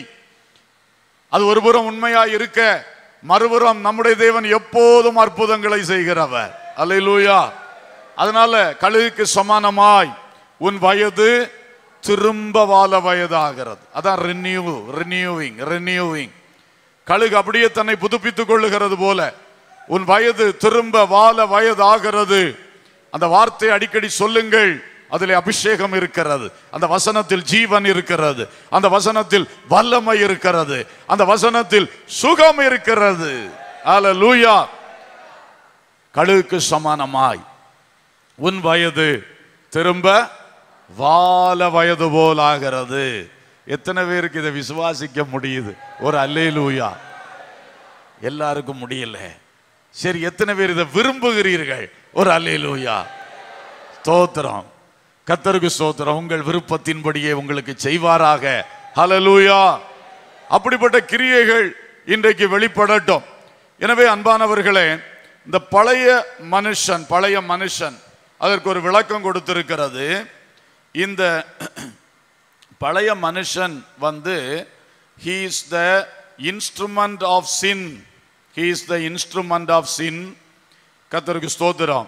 அது ஒருபுறம் உண்மையா இருக்க மறுபுறம் நம்முடைய தேவன் எப்போதும் அற்புதங்களை செய்கிறவர் அல்லேலூயா அதனால கழுகுக்கு சமானமாய் உன் வயது திரும்ப வாழ வயதாகிறது அதான் ரினியூ ரினியூவிங் ரினியூவிங் கழுகு அப்படியே தன்னை புதுப்பித்துக் கொள்ளுகிறது போல உன் வயது திரும்ப வாழ வயதாகிறது அந்த வார்த்தை அடிக்கடி சொல்லுங்கள் அதிலே அபிஷேகம் இருக்கிறது அந்த வசனத்தில் ஜீவன் இருக்கிறது அந்த வசனத்தில் வல்லமை இருக்கிறது அந்த வசனத்தில் சுகம் இருக்கிறது அல்லேலூயா கழுகுக்கு சமானமாய் உன் வயது திரும்ப வால வயது போல் ஆகிறது எத்தனை பேருக்கு இதை விசுவாசிக்க முடியுது ஒரு அல்லேலூயா எல்லாருக்கும் முடியல சரி எத்தனை பேர் இதை விரும்புகிறீர்கள் ஒரு அல்லேலூயா ஸ்தோத்திரம் கத்தருக்கு ஸ்தோத்திரம் உங்கள் விருப்பத்தின்படியே உங்களுக்கு செய்வாராக ஹalleluya அப்படிப்பட்ட கிரியைகள் இன்றைக்கு வெளிப்படட்டும் எனவே அன்பானவர்களே இந்த பழைய மனுஷன் பழைய மனுஷன் அதற்கு ஒரு விளக்கம் கொடுத்திருக்கிறது இந்த பழைய மனுஷன் வந்து he is the instrument of sin he is the instrument of sin கத்தருக்கு ஸ்தோத்திரம்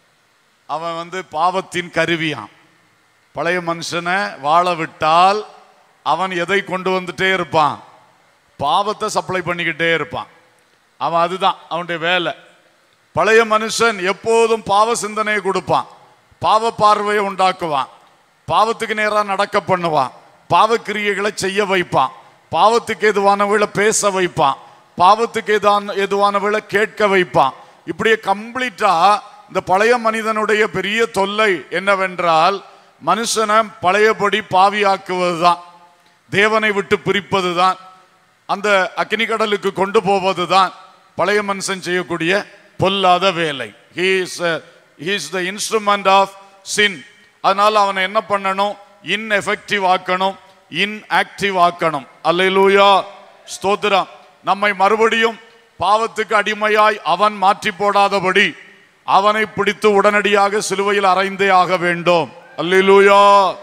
அவன் வந்து பாவத்தின் கருவியான் பழைய மனுஷனை வாழ விட்டால் அவன் எதை கொண்டு வந்துட்டே இருப்பான் பாவத்தை சப்ளை பண்ணிக்கிட்டே இருப்பான் அவன் அதுதான் அவனுடைய வேலை பழைய மனுஷன் எப்போதும் பாவ சிந்தனையை கொடுப்பான் பாவ பார்வையை உண்டாக்குவான் பாவத்துக்கு நேராக நடக்க பண்ணுவான் பாவ கிரியைகளை செய்ய வைப்பான் பாவத்துக்கு எதுவானவளை பேச வைப்பான் பாவத்துக்கு எதான எதுவானவளை கேட்க வைப்பான் இப்படியே கம்ப்ளீட்டா இந்த பழைய மனிதனுடைய பெரிய தொல்லை என்னவென்றால் மனுஷனை பழையபடி பாவியாக்குவதுதான் தேவனை விட்டு பிரிப்பதுதான் அந்த அக்கினி கடலுக்கு கொண்டு போவதுதான் பழைய மனுஷன் செய்யக்கூடிய பொல்லாத வேலை he is a- he is the instrument of sin அதனால அவனை என்ன பண்ணணும் ineffective ஆக்கணும் inactive ஆக்கணும் அல்லேலூயா ஸ்தோத்திரம் நம்மை மறுபடியும் பாவத்துக்கு அடிமையாய் அவன் மாற்றி போடாதபடி அவனை பிடித்து உடனடியாக சிலுவையில் அறைந்தே ஆக வேண்டும் அல்லேலூயா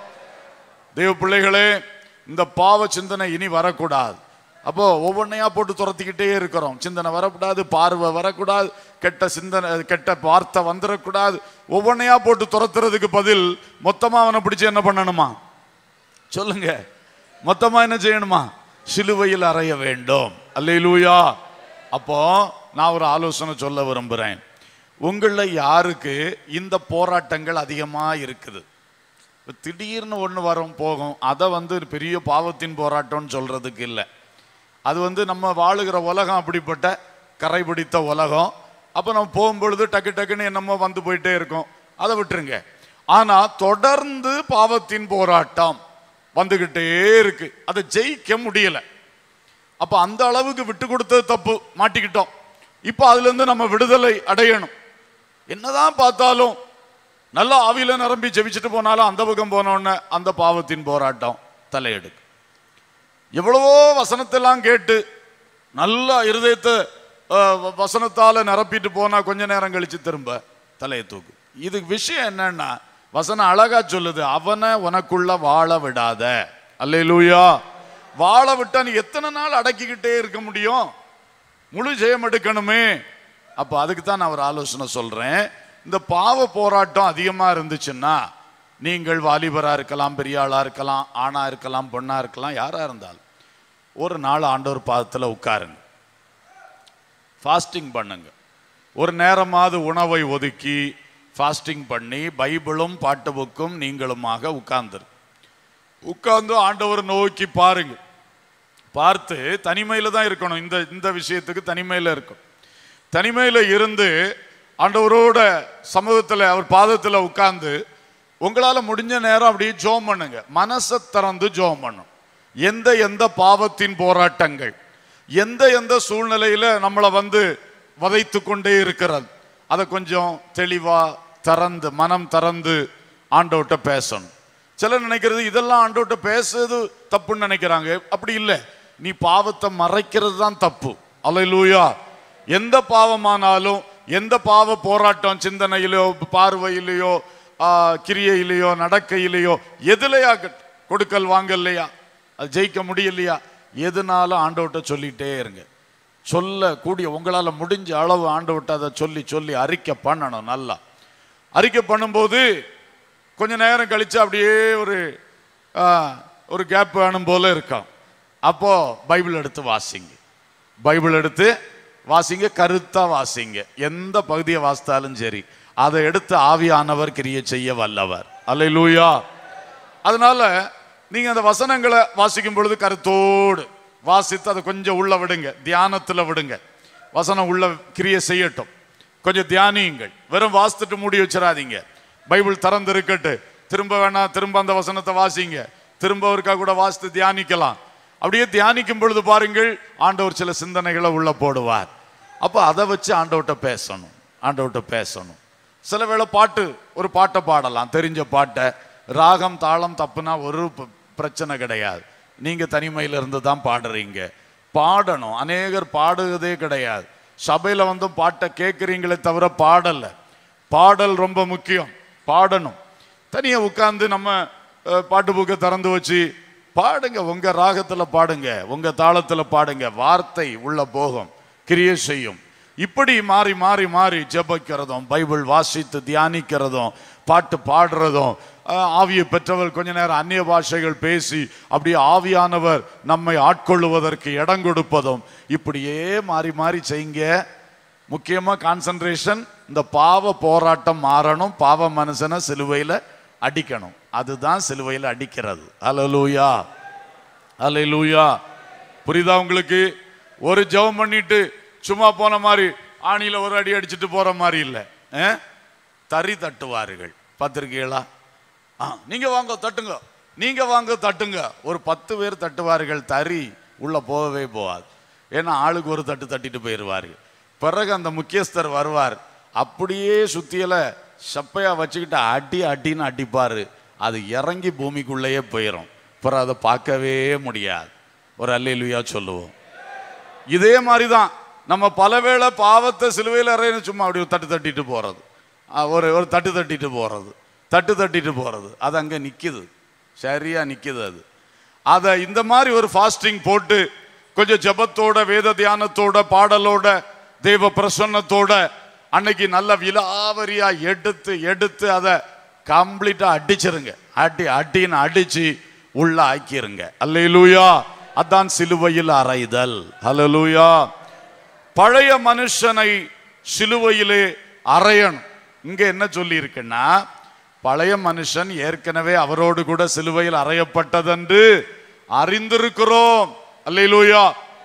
தேவ பிள்ளைகளே இந்த பாவ சிந்தனை இனி வரக்கூடாது அப்போ ஒவ்வொன்றையா போட்டு துரத்திக்கிட்டே இருக்கிறோம் சிந்தனை வரக்கூடாது பார்வை வரக்கூடாது கெட்ட சிந்தனை கெட்ட வார்த்தை வந்துடக்கூடாது ஒவ்வொன்றையா போட்டு துரத்துறதுக்கு பதில் மொத்தமா அவனை பிடிச்சு என்ன பண்ணணுமா சொல்லுங்க மொத்தமா என்ன செய்யணுமா சிலுவையில் அறைய வேண்டும் அல்லேலூயா அப்போ நான் ஒரு ஆலோசனை சொல்ல விரும்புறேன் உங்களில் யாருக்கு இந்த போராட்டங்கள் அதிகமா இருக்குது இப்ப திடீர்னு ஒன்று வரும் போகும் அதை வந்து ஒரு பெரிய பாவத்தின் போராட்டம்னு சொல்றதுக்கு இல்லை அது வந்து நம்ம வாழுகிற உலகம் அப்படிப்பட்ட கரை பிடித்த உலகம் அப்போ நம்ம போகும்பொழுது டக்கு டக்குன்னு என்னமோ வந்து போயிட்டே இருக்கும் அதை விட்டுருங்க ஆனா தொடர்ந்து பாவத்தின் போராட்டம் வந்துகிட்டே இருக்கு அதை ஜெயிக்க முடியல அப்ப அந்த அளவுக்கு விட்டு கொடுத்தது தப்பு மாட்டிக்கிட்டோம் இப்போ அதுல இருந்து நம்ம விடுதலை அடையணும் என்னதான் பார்த்தாலும் நல்ல ஆவியில நிரம்பி ஜெபிச்சுட்டு போனாலும் அந்த பக்கம் போன உடனே அந்த பாவத்தின் போராட்டம் தலையெடுக்கும் எவ்வளவோ வசனத்தெல்லாம் கேட்டு நல்ல இருதயத்தை அஹ், வ- வசனத்தால நிரப்பிட்டு போனா கொஞ்ச நேரம் கழிச்சு திரும்ப தலையை தூக்கு இது விஷயம் என்னன்னா வசனம் அழகா சொல்லுது அவனை உனக்குள்ள வாழ விடாத அல்லேலூயா வாழ விட்டா நீ எத்தனை நாள் அடக்கிக்கிட்டே இருக்க முடியும் முழு ஜெயம் எடுக்கணுமே அப்ப அதுக்கு தான் நான் ஒரு ஆலோசனை சொல்றேன் இந்த பாவ போராட்டம் அதிகமா இருந்துச்சுன்னா நீங்கள் வாலிபரா இருக்கலாம் பெரிய ஆளா இருக்கலாம் ஆணா இருக்கலாம் பொண்ணா இருக்கலாம் யாரா இருந்தாலும் ஒரு நாள் ஆண்டவர் பாதத்துல உட்காருங்க ஃபாஸ்டிங் பண்ணுங்க ஒரு நேரமாவது உணவை ஒதுக்கி ஃபாஸ்டிங் பண்ணி பைபிளும் பாட்டு புக்கும் நீங்களுமாக உட்கார்ந்துரு உட்கார்ந்து ஆண்டவர் நோக்கி பாருங்க பார்த்து தனிமையில தான் இருக்கணும் இந்த இந்த விஷயத்துக்கு தனிமையில இருக்கும் தனிமையில இருந்து ஆண்டவரோட சமூகத்துல அவர் பாதத்துல உட்கார்ந்து உங்களால முடிஞ்ச நேரம் அப்படியே ஜோம் பண்ணுங்க மனசை திறந்து ஜோம் பண்ணும் எந்த எந்த பாவத்தின் போராட்டங்கள் எந்த எந்த சூழ்நிலையில நம்மளை வந்து வதைத்து கொண்டே இருக்கிறது அதை கொஞ்சம் தெளிவா திறந்து மனம் திறந்து ஆண்டவர்கிட்ட பேசணும் சிலர் நினைக்கிறது இதெல்லாம் ஆண்டவர்கிட்ட பேசுறது தப்புன்னு நினைக்கிறாங்க அப்படி இல்லை நீ பாவத்தை மறைக்கிறது தான் தப்பு அல்லேலூயா எந்த பாவமானாலும் எந்த பாவ போராட்டம் சிந்தனையிலோ பார்வையிலையோ ஆ, கிரியையிலையோ நடக்கையிலையோ எதுலையா கட்- கொடுக்கல் வாங்கலையா அது ஜெயிக்க முடியலையா எதுனாலும் ஆண்டவர்கிட்ட சொல்லிட்டே இருங்க சொல்ல கூடிய உங்களால முடிஞ்ச அளவு ஆண்டவர்கிட்ட அதை சொல்லி சொல்லி அறிக்கை பண்ணணும் நல்லா அறிக்கை பண்ணும்போது கொஞ்ச நேரம் கழிச்சு அப்படியே ஒரு ஆ, ஒரு கேப் வேணும் போல இருக்கும் அப்போ பைபிள் எடுத்து வாசிங்க பைபிள் எடுத்து வாசிங்க கருத்தா வாசிங்க எந்த பகுதியை வாசித்தாலும் சரி அதை எடுத்து ஆவியானவர் கிரியை செய்ய வல்லவர் அல்லேலூயா அதனால நீங்க அந்த வசனங்களை வாசிக்கும் பொழுது கருத்தோடு வாசித்து அதை கொஞ்சம் உள்ள விடுங்க தியானத்துல விடுங்க வசனம் உள்ள கிரியை செய்யட்டும் கொஞ்சம் தியானியுங்கள் வெறும் வாசித்துட்டு மூடி வச்சிடாதீங்க பைபிள் திறந்து இருக்கட்டு திரும்ப வேணா திரும்ப அந்த வசனத்தை வாசிங்க திரும்ப ஒருக்கா கூட வாசித்து தியானிக்கலாம் அப்படியே தியானிக்கும் பொழுது பாருங்கள் ஆண்டவர் சில சிந்தனைகளை உள்ள போடுவார் அப்போ அதை வச்சு ஆண்டவர்கிட்ட பேசணும் ஆண்டவர்கிட்ட பேசணும் சில வேளை பாட்டு ஒரு பாட்டை பாடலாம் தெரிஞ்ச பாட்டை ராகம் தாளம் தப்புனா ஒரு ப- பிரச்சனை கிடையாது நீங்க தனிமையில இருந்து தான் பாடுறீங்க பாடணும் அநேகர் பாடுவதே கிடையாது சபையில வந்து பாட்டை கேட்குறீங்களே தவிர பாடல பாடல் ரொம்ப முக்கியம் பாடணும் தனியா உட்கார்ந்து நம்ம அஹ், பாட்டு புக்கை திறந்து வச்சு பாடுங்க உங்க ராகத்துல பாடுங்க உங்க தாளத்துல பாடுங்க வார்த்தை உள்ள போகும் கிரியை செய்யும் இப்படி மாறி மாறி மாறி ஜெபிக்கிறதும் பைபிள் வாசித்து தியானிக்கிறதும் பாட்டு பாடுறதும் அஹ், ஆவியை பெற்றவர் கொஞ்ச நேரம் அந்நிய பாஷைகள் பேசி அப்படியே ஆவியானவர் நம்மை ஆட்கொள்ளுவதற்கு இடம் கொடுப்பதும் இப்படியே மாறி மாறி செய்யுங்க முக்கியமா கான்சன்ட்ரேஷன் இந்த பாவ போராட்டம் மாறணும் பாவ மனுஷனை சிலுவையில அடிக்கணும் அதுதான் சிலுவையில அடிக்கிறது அலலூயா அலையிலூயா புரியுதா உங்களுக்கு ஒரு ஜெபம் பண்ணிட்டு சும்மா போன மாதிரி ஆணியில ஒரு அடி அடிச்சிட்டு போற மாதிரி இல்லை தறி தட்டுவார்கள் பார்த்திருக்கீங்களா ஆ நீங்க வாங்க தட்டுங்க நீங்க வாங்க தட்டுங்க ஒரு பத்து பேர் தட்டுவார்கள் தறி உள்ள போகவே போகாது ஏன்னா ஆளுக்கு ஒரு தட்டு தட்டிட்டு போயிடுவார்கள் பிறகு அந்த முக்கியஸ்தர் வருவார் அப்படியே சுத்தியல சப்பையா வச்சுக்கிட்டு அடி அடின்னு அடிப்பாரு அது இறங்கி பூமிக்குள்ளேயே போயிடும் பிறகு அதை பார்க்கவே முடியாது ஒரு அல்லேலுயா சொல்லுவோம் இதே மாதிரி தான் நம்ம பலவேளை பாவத்தை சிலுவையில் அறையணும் சும்மா அப்படி ஒரு தட்டு தட்டிட்டு போறது ஆ, ஒரு ஒரு தட்டு தட்டிட்டு போறது தட்டு தட்டிட்டு போறது அது அங்க நிக்குது சரியா நிக்குது அது அதை இந்த மாதிரி ஒரு ஃபாஸ்டிங் போட்டு கொஞ்சம் ஜெபத்தோட வேத தியானத்தோட பாடலோட தெய்வ பிரசன்னத்தோட அன்னைக்கு நல்ல விலாவரியா எடுத்து எடுத்து அதை கம்ப்ளீட்டா அடிச்சிருங்க அடி அடின்னு அடிச்சு உள்ள ஆக்கிருங்க அல்லேலூயா அதான் சிலுவையில் அறைதல் ஹalleluya பழைய மனுஷனை சிலுவையிலே அறையணும் இங்க என்ன சொல்லி இருக்குன்னா பழைய மனுஷன் ஏற்கனவே அவரோடு கூட சிலுவையில் அறையப்பட்டதென்று அறிந்திருக்கிறோம் அல்லேலூயா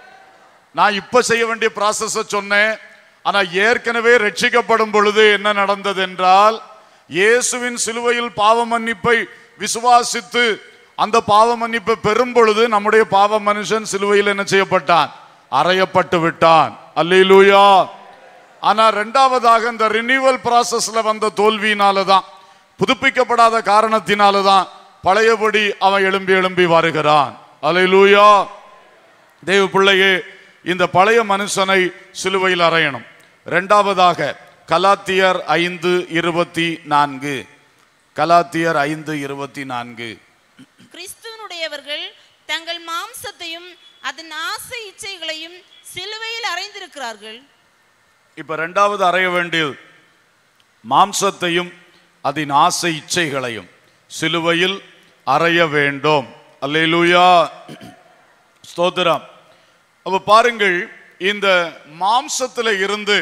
நான் இப்ப செய்ய வேண்டிய ப்ராசஸ சொன்னேன் ஆனா ஏற்கனவே ரட்சிக்கப்படும் பொழுது என்ன நடந்தது என்றால் இயேசுவின் சிலுவையில் பாவ மன்னிப்பை விசுவாசித்து அந்த பாவ மன்னிப்பை பெறும் பொழுது நம்முடைய பாவ மனுஷன் சிலுவையில் என்ன செய்யப்பட்டான் அறையப்பட்டு விட்டான் அல்லேலூயா ஆனா ரெண்டாவதாக இந்த ரினியூவல் ப்ராசஸ்ல வந்த தோல்வியினால தான் புதுப்பிக்கப்படாத காரணத்தினால தான் பழையபடி அவன் எழும்பி எழும்பி வருகிறான் அல்லேலூயா தேவ பிள்ளையே இந்த பழைய மனுஷனை சிலுவையில் அறையணும் இரண்டாவதாக கலாத்தியர் ஐந்து இருபத்தி நான்கு கலாத்தியர் ஐந்து இருபத்தி நான்கு கிறிஸ்துவனுடையவர்கள் தங்கள் மாம்சத்தையும் அதன் ஆசை இச்சைகளையும் சிலுவையில் அறைந்திருக்கிறார்கள் இப்ப ரெண்டாவது அறைய வேண்டியது மாம்சத்தையும் அதன் ஆசை இச்சைகளையும் சிலுவையில் அறைய வேண்டும் அல்லேலூயா ஸ்தோத்திரம் அப்ப பாருங்கள் இந்த மாம்சத்துல இருந்து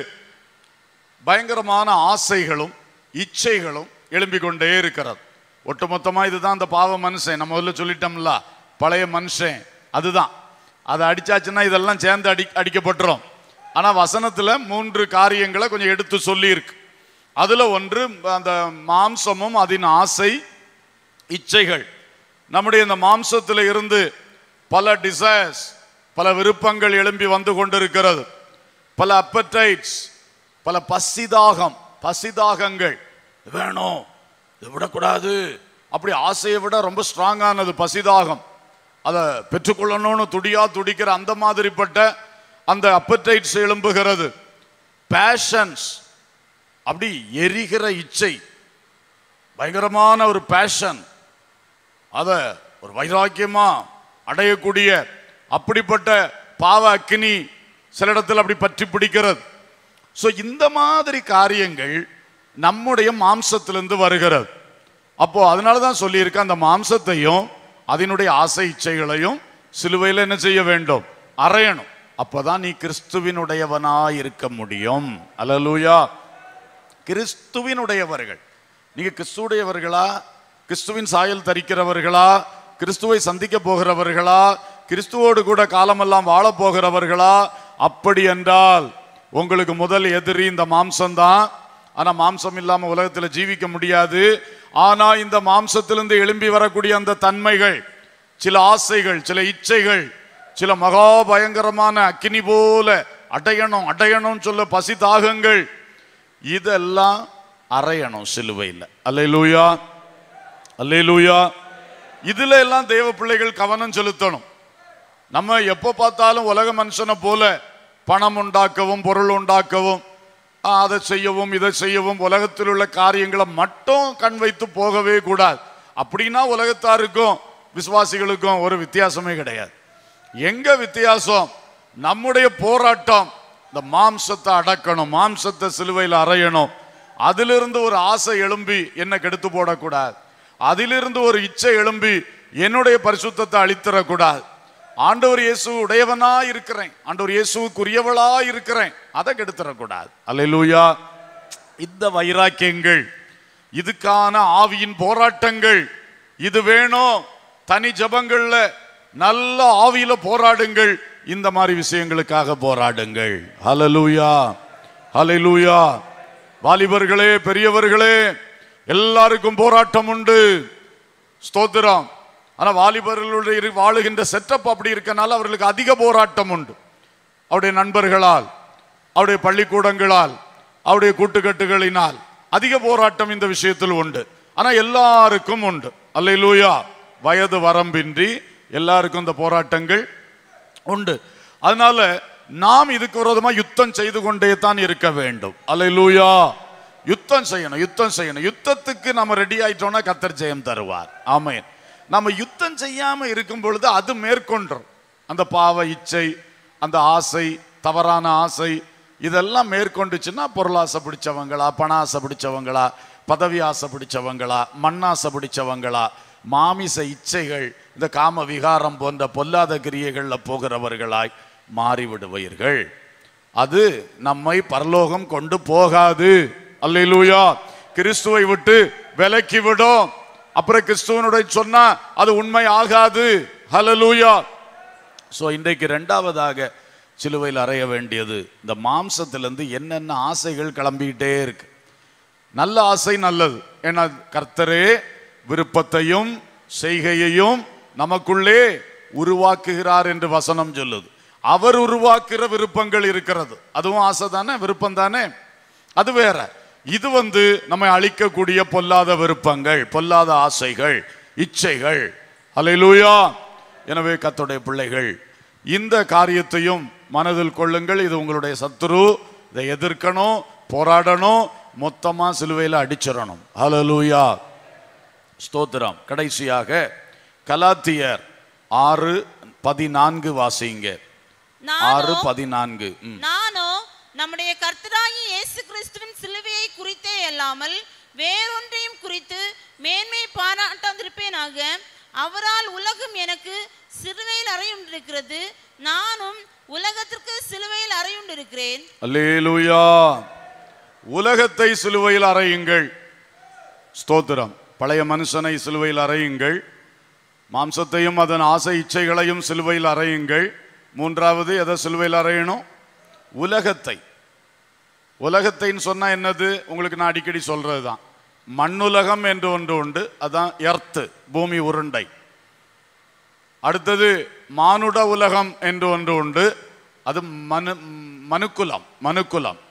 பயங்கரமான ஆசைகளும் இச்சைகளும் எழும்பிக் கொண்டே இருக்கிறது ஒட்டுமொத்தமா இதுதான் அந்த பாவ மனுஷன் நம்ம முதல்ல சொல்லிட்டோம்ல பழைய மனுஷன் அதுதான் அதை அடிச்சாச்சுன்னா இதெல்லாம் சேர்ந்து அடி அடிக்கப்பட்டுரும் ஆனா வசனத்துல மூன்று காரியங்களை கொஞ்சம் எடுத்து சொல்லி இருக்கு அதுல ஒன்று அந்த மாம்சமும் அதன் ஆசை இச்சைகள் நம்முடைய இந்த மாம்சத்தில் இருந்து பல டிசைர்ஸ் பல விருப்பங்கள் எழும்பி வந்து கொண்டிருக்கிறது பல அப்படைட்ஸ் பல பசிதாகம் பசிதாகங்கள் இது வேணும் இது விடக்கூடாது அப்படி ஆசையை விட ரொம்ப ஸ்ட்ராங்கானது பசிதாகம் அதை பெற்றுக்கொள்ளணும்னு துடியா துடிக்கிற அந்த மாதிரிப்பட்ட அந்த அப்படைட்ஸ் எழும்புகிறது பேஷன்ஸ் அப்படி எரிகிற இச்சை பயங்கரமான ஒரு பேஷன் அத ஒரு வைராக்கியமா அடையக்கூடிய அப்படிப்பட்ட பாவ அக்கினி சில இடத்துல அப்படி பற்றி பிடிக்கிறது ஸோ இந்த மாதிரி காரியங்கள் நம்முடைய மாம்சத்திலிருந்து வருகிறது அப்போ அதனால தான் சொல்லியிருக்க அந்த மாம்சத்தையும் அதனுடைய ஆசை இச்சைகளையும் சிலுவையில் என்ன செய்ய வேண்டும் அறையணும் அப்பதான் நீ கிறிஸ்துவினுடையவனா இருக்க முடியும் அல்லேலூயா கிறிஸ்துவினுடையவர்கள் நீங்க கிறிஸ்துடையவர்களா கிறிஸ்துவின் சாயல் தரிக்கிறவர்களா கிறிஸ்துவை சந்திக்க போகிறவர்களா கிறிஸ்துவோடு கூட காலமெல்லாம் வாழ போகிறவர்களா அப்படி என்றால் உங்களுக்கு முதல் எதிரி இந்த மாம்சம்தான் ஆனா மாம்சம் இல்லாம உலகத்துல ஜீவிக்க முடியாது ஆனா இந்த மாம்சத்திலிருந்து எழும்பி வரக்கூடிய அந்த தன்மைகள் சில ஆசைகள் சில இச்சைகள் சில மகா பயங்கரமான அக்கினி போல அடையணும் அடையணும் சொல்ல பசி தாகங்கள் இதெல்லாம் அறையணும் சிலுவையில் அல்லேலூயா அல்லேலூயா இதுல எல்லாம் தேவ பிள்ளைகள் கவனம் செலுத்தணும் நம்ம எப்போ பார்த்தாலும் உலக மனுஷனை போல பணம் உண்டாக்கவும் பொருள் உண்டாக்கவும் ஆ, அதை செய்யவும் இதை செய்யவும் உலகத்தில் உள்ள காரியங்களை மட்டும் கண் வைத்து போகவே கூடாது அப்படின்னா உலகத்தாருக்கும் விசுவாசிகளுக்கும் ஒரு வித்தியாசமே கிடையாது எங்க வித்தியாசம் நம்முடைய போராட்டம் இந்த மாம்சத்தை அடக்கணும் மாம்சத்தை சிலுவையில் அறையணும் அதிலிருந்து ஒரு ஆசை எழும்பி என்ன கெடுத்து போடக்கூடாது அதிலிருந்து ஒரு இச்சை எழும்பி என்னுடைய பரிசுத்தத்தை அழித்திடக்கூடாது ஆண்டவர் இயேசு உடையவனா இருக்கிறேன் ஆண்டவர் இயேசுக்குரியவளா இருக்கிறேன் அதை கெடுத்துடக்கூடாது அல்லேலூயா இந்த வைராக்கியங்கள் இதுக்கான ஆவியின் போராட்டங்கள் இது வேணும் தனி ஜபங்கள்ல நல்ல ஆவியில போராடுங்கள் இந்த மாதிரி விஷயங்களுக்காக போராடுங்கள் ஹalleluya ஹalleluya வாலிபர்களே பெரியவர்களே எல்லாருக்கும் போராட்டம் உண்டு ஸ்தோத்திரம் ஆனா வாலிபர்களுடைய இரு- வாழுகின்ற செட்டப் அப்படி இருக்கனால அவர்களுக்கு அதிக போராட்டம் உண்டு அவருடைய நண்பர்களால் அவருடைய பள்ளிக்கூடங்களால் அவருடைய கூட்டுக்கட்டுகளினால் அதிக போராட்டம் இந்த விஷயத்தில் உண்டு ஆனா எல்லாருக்கும் உண்டு அல்லேலூயா வயது வரம்பின்றி எல்லாருக்கும் இந்த போராட்டங்கள் உண்டு அதனால நாம் இதுக்கு விரோதமா யுத்தம் செய்து கொண்டே தான் இருக்க வேண்டும் அல்லேலூயா யுத்தம் செய்யணும் யுத்தம் செய்யணும் யுத்தத்துக்கு நம்ம ரெடி ஆயிட்டோம்னா கத்தர் ஜெயம் தருவார் ஆமென் நம்ம யுத்தம் செய்யாம இருக்கும் பொழுது அது மேற்கொண்டோம் அந்த பாவ இச்சை அந்த ஆசை தவறான ஆசை இதெல்லாம் மேற்கொண்டுச்சுன்னா பொருளாசை பிடிச்சவங்களா பண ஆசை பிடிச்சவங்களா பதவி ஆசை பிடிச்சவங்களா மண்ணாசை பிடிச்சவங்களா மாமிச இச்சைகள் இந்த காம விகாரம் போன்ற பொல்லாத கிரியைகள்ல போகிறவர்களாய் மாறிவிடுவீர்கள் அது நம்மை பரலோகம் கொண்டு போகாது அல்லேலூயா கிறிஸ்துவை விட்டு விலக்கி விடும் அப்புறம் கிறிஸ்துவனுடைய சொன்னா அது உண்மை ஆகாது ஹalleluya சோ இன்றைக்கு ரெண்டாவதாக சிலுவையில் அறைய வேண்டியது இந்த மாம்சத்திலிருந்து என்னென்ன ஆசைகள் கிளம்பிக்கிட்டே இருக்கு நல்ல ஆசை நல்லது ஏன்னா கர்த்தரே விருப்பத்தையும் செய்கையையும் நமக்குள்ளே உருவாக்குகிறார் என்று வசனம் சொல்லுது அவர் உருவாக்குற விருப்பங்கள் இருக்கிறது அதுவும் ஆசை தானே விருப்பம் தானே அது வேற இது வந்து நம்மை அழிக்கக்கூடிய பொல்லாத விருப்பங்கள் பொல்லாத ஆசைகள் இச்சைகள் அல்லேலூயா எனவே கர்த்தருடைய பிள்ளைகள் இந்த காரியத்தையும் மனதில் கொள்ளுங்கள் இது உங்களுடைய சத்துரு இதை எதிர்க்கணும் போராடணும் மொத்தமா சிலுவையில் அடிச்சிடணும் ஹalleluya ஸ்தோத்திரம் கடைசியாக கலாத்தியர் ஆறு பதினான்கு வாசிங்க ஆறு நானோ பதினான்கு ம். நானோ நம்முடைய கர்த்தராகிய இயேசு கிறிஸ்துவின் சிலுவையை குறித்தே அல்லாமல் வேறொன்றையும் குறித்து மேன்மை பாராட்டாதிருப்பேனாக அவரால் உலகம் எனக்கு சிலுவையில் அறையுண்டிருக்கிறது நானும் உலகத்திற்கு சிலுவையில் அறையுண்டிருக்கிறேன் அல்லேலூயா உலகத்தை சிலுவையில் அறையுங்கள் ஸ்தோத்திரம் பழைய மனுஷனை சிலுவையில் அறையுங்கள் மாம்சத்தையும் அதன் ஆசை இச்சைகளையும் சிலுவையில் அறையுங்கள் மூன்றாவது எதை சிலுவையில் அறையணும் உலகத்தை உலகத்தைன்னு சொன்னா என்னது உங்களுக்கு நான் அடிக்கடி சொல்றது தான் மண்ணுலகம் என்று ஒன்று உண்டு அதான் எர்த்து பூமி உருண்டை அடுத்தது மானுட உலகம் என்று ஒன்று உண்டு அது மனு மனுக்குலம் மனுக்குலம்